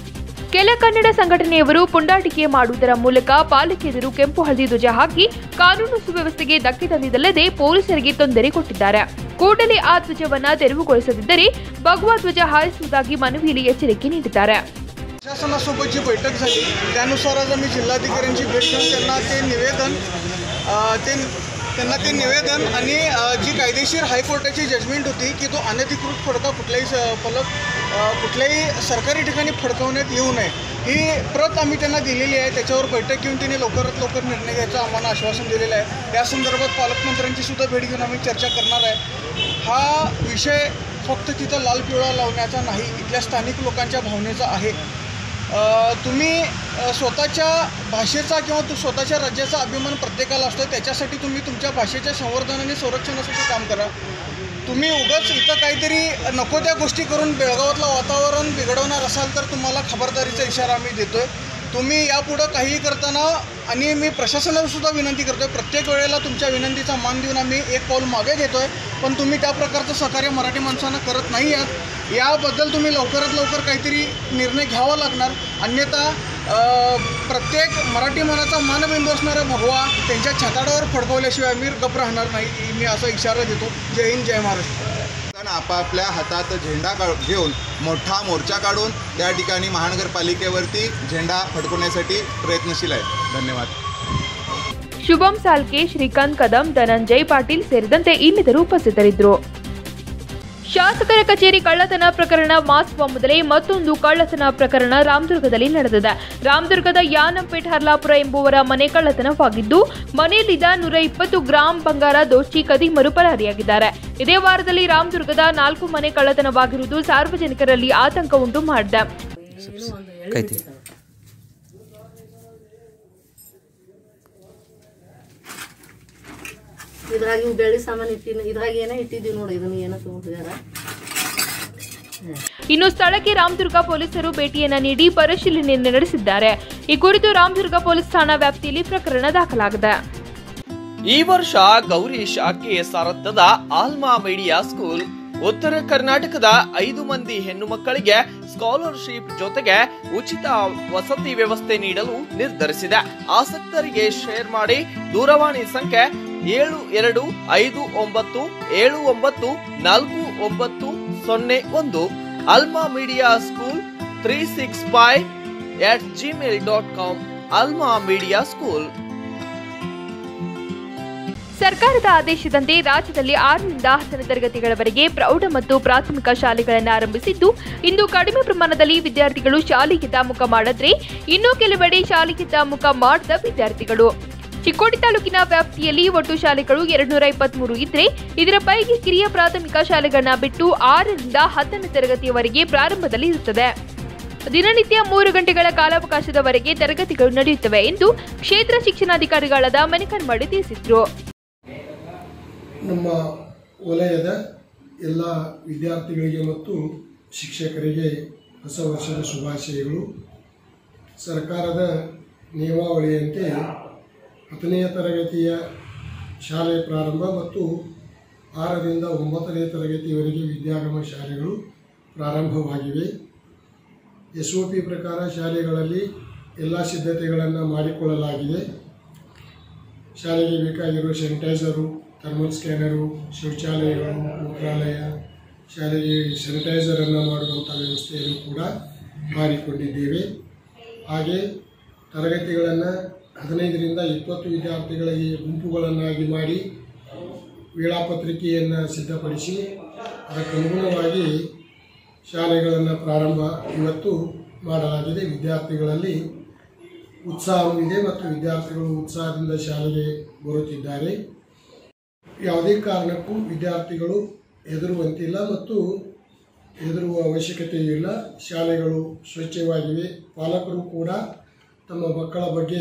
ಕೆಲ ಕನ್ನಡ ಸಂಘಟನೆಯವರು ಪುಂಡಾಟಿಕೆ ಮಾಡುವುದರ ಮೂಲಕ ಪಾಲಿಕೆ ಎದುರು ಕೆಂಪು ಹಳದಿ ಧ್ವಜ ಹಾಕಿ ಕಾನೂನು ಸುವ್ಯವಸ್ಥೆಗೆ ಧಕ್ಕೆ ತಂದಿದ್ದಲ್ಲದೆ ಪೊಲೀಸರಿಗೆ ತೊಂದರೆ ಕೊಟ್ಟಿದ್ದಾರೆ ಕೂಡಲೇ ಆ ಧ್ವಜವನ್ನ ತೆರವುಗೊಳಿಸದಿದ್ದರೆ ಭಗವಾ ಧ್ವಜ ಹಾರಿಸುವುದಾಗಿ ಮನವಿಯಲ್ಲಿ ಎಚ್ಚರಿಕೆ ನೀಡಿದ್ದಾರೆ प्रशासनासोबत जी बैठक झाली त्यानुसार आज आम्ही जिल्हाधिकाऱ्यांची भेट घेऊन त्यांना ते निवेदन अ, ते त्यांना ते निवेदन आणि अ, जी कायदेशीर हायकोर्टाची जजमेंट होती की तो अनधिकृत फडका कुठल्याही स- फलक अ, कुठल्याही सरकारी ठिकाणी फडकवण्यात येऊ नये ही प्रत आम्ही त्यांना दिलेली आहे त्याच्यावर बैठक घेऊन त्यांनी लवकरात लवकर निर्णय घ्यायचं आम्हाला आश्वासन दिलेलं आहे या संदर्भात पालकमंत्र्यांची सुद्धा भेट घेऊन आम्ही चर्चा करणार आहे हा विषय फक्त तिथं लाल पिवळा लावण्याचा नाही इथल्या स्थानिक लोकांच्या भावनेचा आहे अ, तुम्ही अ, स्वतःच्या भाषेचा किंवा तू स्वतःच्या राज्याचा अभिमान प्रत्येकाला असतो त्याच्यासाठी तुम्ही तुमच्या भाषेच्या संवर्धन आणि संरक्षणासाठी काम करा तुम्ही उगाच इथं काहीतरी नको त्या गोष्टी करून बेळगावातलं वातावरण बिघडवणार असाल तर तुम्हाला खबरदारीचा इशारा आम्ही देतोय तुम्ही यापुढं काहीही करताना आणि मी प्रशासनाला सुद्धा विनंती करतोय प्रत्येक वेळेला तुमच्या विनंतीचा मान देऊन आम्ही एक पाऊल मागे घेतोय पण तुम्ही त्या प्रकारचं सहकार्य मराठी माणसांना करत नाही आहात याबद्दल तुम्ही लवकरात लवकर काहीतरी निर्णय घ्यावा लागणार अन्यथा अ, प्रत्येक मराठी मनाचा मानबिंदू असणारा भगवा त्यांच्या छाताडावर फडकवल्याशिवाय मी गप राहणार नाही मी असा इशारा देतो जय हिंद जय महाराष्ट्र जण आपापल्या हातात झेंडा काढ घेऊन मोठा मोर्चा काढून त्या ठिकाणी महानगरपालिकेवरती झेंडा फडकवण्यासाठी प्रयत्नशील आहेत धन्यवाद ಶುಭಂ ಸಾಲ್ಕೆ ಶ್ರೀಕಾಂತ್ ಕದಂ ಧನಂಜಯ್ ಪಾಟೀಲ್ ಸೇರಿದಂತೆ ಇನ್ನಿತರು ಉಪಸ್ಥಿತರಿದ್ದರು ಶಾಸಕರ ಕಚೇರಿ ಕಳ್ಳತನ ಪ್ರಕರಣ ಮಾಸುವ ಮೊದಲೇ ಮತ್ತೊಂದು ಕಳ್ಳತನ ಪ್ರಕರಣ ರಾಮದುರ್ಗದಲ್ಲಿ ನಡೆದಿದೆ ರಾಮದುರ್ಗದ ಯಾನಂಪೇಟ್ ಹರ್ಲಾಪುರ ಎಂಬುವರ ಮನೆ ಕಳ್ಳತನವಾಗಿದ್ದು ಮನೆಯಲ್ಲಿದ್ದ ನೂರ ಇಪ್ಪತ್ತು ಗ್ರಾಂ ಬಂಗಾರ ದೋಚಿ ಕದಿಮರು ಪರಾರಿಯಾಗಿದ್ದಾರೆ ಇದೇ ವಾರದಲ್ಲಿ ರಾಮದುರ್ಗದ ನಾಲ್ಕು ಮನೆ ಕಳ್ಳತನವಾಗಿರುವುದು ಸಾರ್ವಜನಿಕರಲ್ಲಿ ಆತಂಕ ಉಂಟು ಮಾಡಿದೆ ಇದ್ರಾಗ ಇವ್ ಬೆಳ್ಳಿ ಸಾಮಾನು ಇಟ್ಟಿನ ಇದ್ರಾಗ ಏನೋ ಇಟ್ಟಿದ್ದೀವಿ ನೋಡಿ ಇದನ್ನ ಏನೋ ತಗೊಂಡಿದಾರ ಇನ್ನು ಸ್ಥಳಕ್ಕೆ ರಾಮದುರ್ಗ ಪೊಲೀಸರು ಭೇಟಿಯನ್ನ ನೀಡಿ ಪರಿಶೀಲನೆ ನಡೆಸಿದ್ದಾರೆ ಈ ಕುರಿತು ರಾಮದುರ್ಗ ಪೊಲೀಸ್ ಠಾಣಾ ವ್ಯಾಪ್ತಿಯಲ್ಲಿ ಪ್ರಕರಣ ದಾಖಲಾಗಿದೆ ಈ ವರ್ಷ ಗೌರೀಶ್ ಕೆಎಸ್ ರಥದ ಆಲ್ಮಾ ಮೀಡಿಯಾ ಸ್ಕೂಲ್ ಉತ್ತರ ಕರ್ನಾಟಕದ ಐದು ಮಂದಿ ಹೆಣ್ಣು ಮಕ್ಕಳಿಗೆ ಸ್ಕಾಲರ್ಶಿಪ್ ಜೊತೆಗೆ ಉಚಿತ ವಸತಿ ವ್ಯವಸ್ಥೆ ನೀಡಲು ನಿರ್ಧರಿಸಿದೆ ಆಸಕ್ತರಿಗೆ ಶೇರ್ ಮಾಡಿ ದೂರವಾಣಿ ಸಂಖ್ಯೆ ಏಳು ಎರಡು ಐದು ಒಂಬತ್ತು ಏಳು ಒಂಬತ್ತು ನಾಲ್ಕು ಒಂಬತ್ತು ಸೊನ್ನೆ ಒಂದು Alma media school three six five at Gmail dot com Alma media school ಸರ್ಕಾರದ ಆದೇಶದಂತೆ ರಾಜ್ಯದಲ್ಲಿ ಆರರಿಂದ ಹತ್ತನೇ ತರಗತಿಗಳವರೆಗೆ ಪ್ರೌಢ ಮತ್ತು ಪ್ರಾಥಮಿಕ ಶಾಲೆಗಳನ್ನು ಆರಂಭಿಸಿದ್ದು ಇಂದು ಕಡಿಮೆ ಪ್ರಮಾಣದಲ್ಲಿ ವಿದ್ಯಾರ್ಥಿಗಳು ಶಾಲೆಗೆ ಮುಖ ಮಾಡಿದ್ರೆ ಇನ್ನೂ ಕೆಲವೆಡೆ ಶಾಲೆಗೆ ಮುಖ ಮಾಡದ ವಿದ್ಯಾರ್ಥಿಗಳು ಚಿಕ್ಕೋಡಿ ತಾಲೂಕಿನ ವ್ಯಾಪ್ತಿಯಲ್ಲಿ ಒಟ್ಟು ಶಾಲೆಗಳು ಎರಡ್ನೂರ ಇಪ್ಪತ್ಮೂರು ಇದ್ರೆ ಇದರ ಪೈಕಿ ಕಿರಿಯ ಪ್ರಾಥಮಿಕ ಶಾಲೆಗಳನ್ನ ಬಿಟ್ಟು ಆರರಿಂದ ಹತ್ತನೇ ತರಗತಿಯವರೆಗೆ ಪ್ರಾರಂಭದಲ್ಲಿ ಇರುತ್ತದೆ ದಿನನಿತ್ಯ ಮೂರು ಗಂಟೆಗಳ ಕಾಲಾವಕಾಶದವರೆಗೆ ತರಗತಿಗಳು ನಡೆಯುತ್ತವೆ ಎಂದು ಕ್ಷೇತ್ರ ಶಿಕ್ಷಣಾಧಿಕಾರಿಗಳಾದ ಮಣಿಕರ್ಮಡಿ ತಿಳಿಸಿದ್ರು ನಮ್ಮ ವಲಯದ ಎಲ್ಲ ವಿದ್ಯಾರ್ಥಿಗಳಿಗೆ ಮತ್ತು ಶಿಕ್ಷಕರಿಗೆ ಹೊಸ ವರ್ಷದ ಶುಭಾಶಯಗಳು ಸರ್ಕಾರದ ನಿಯಮಾವಳಿಯಂತೆ ಹತ್ತನೆಯ ತರಗತಿಯ ಶಾಲೆ ಪ್ರಾರಂಭ ಮತ್ತು ಆರರಿಂದ ಒಂಬತ್ತನೇ ತರಗತಿಯವರೆಗೆ ವಿದ್ಯಾಗಮ ಶಾಲೆಗಳು ಪ್ರಾರಂಭವಾಗಿವೆ ಎಸ್ ಒ ಪಿ ಪ್ರಕಾರ ಶಾಲೆಗಳಲ್ಲಿ ಎಲ್ಲ ಸಿದ್ಧತೆಗಳನ್ನು ಮಾಡಿಕೊಳ್ಳಲಾಗಿದೆ ಶಾಲೆಗೆ ಬೇಕಾಗಿರುವ ಸ್ಯಾನಿಟೈಸರು ಥರ್ಮಲ್ ಸ್ಕ್ಯಾನರು ಶೌಚಾಲಯಗಳು ಮೂತ್ರಾಲಯ ಶಾಲೆಗೆ ಸ್ಯಾನಿಟೈಸರನ್ನು ಮಾಡುವಂಥ ವ್ಯವಸ್ಥೆಯನ್ನು ಕೂಡ ಮಾಡಿಕೊಂಡಿದ್ದೇವೆ ಹಾಗೆ ತರಗತಿಗಳನ್ನು ಹದಿನೈದರಿಂದ ಇಪ್ಪತ್ತು ವಿದ್ಯಾರ್ಥಿಗಳಿಗೆ ಗುಂಪುಗಳನ್ನಾಗಿ ಮಾಡಿ ವೇಳಾಪತ್ರಿಕೆಯನ್ನು ಸಿದ್ಧಪಡಿಸಿ ಅದಕ್ಕನುಗುಣವಾಗಿ ಶಾಲೆಗಳನ್ನು ಪ್ರಾರಂಭ ಇವತ್ತು ಮಾಡಲಾಗಿದೆ ವಿದ್ಯಾರ್ಥಿಗಳಲ್ಲಿ ಉತ್ಸಾಹವಿದೆ ಮತ್ತು ವಿದ್ಯಾರ್ಥಿಗಳು ಉತ್ಸಾಹದಿಂದ ಶಾಲೆಗೆ ಬರುತ್ತಿದ್ದಾರೆ ಯಾವುದೇ ಕಾರಣಕ್ಕೂ ವಿದ್ಯಾರ್ಥಿಗಳು ಹೆದರುವಂತಿಲ್ಲ ಮತ್ತು ಹೆದರುವ ಅವಶ್ಯಕತೆಯೂ ಇಲ್ಲ ಶಾಲೆಗಳು ಸ್ವಚ್ಛವಾಗಿವೆ ಪಾಲಕರು ಕೂಡ ತಮ್ಮ ಮಕ್ಕಳ ಬಗ್ಗೆ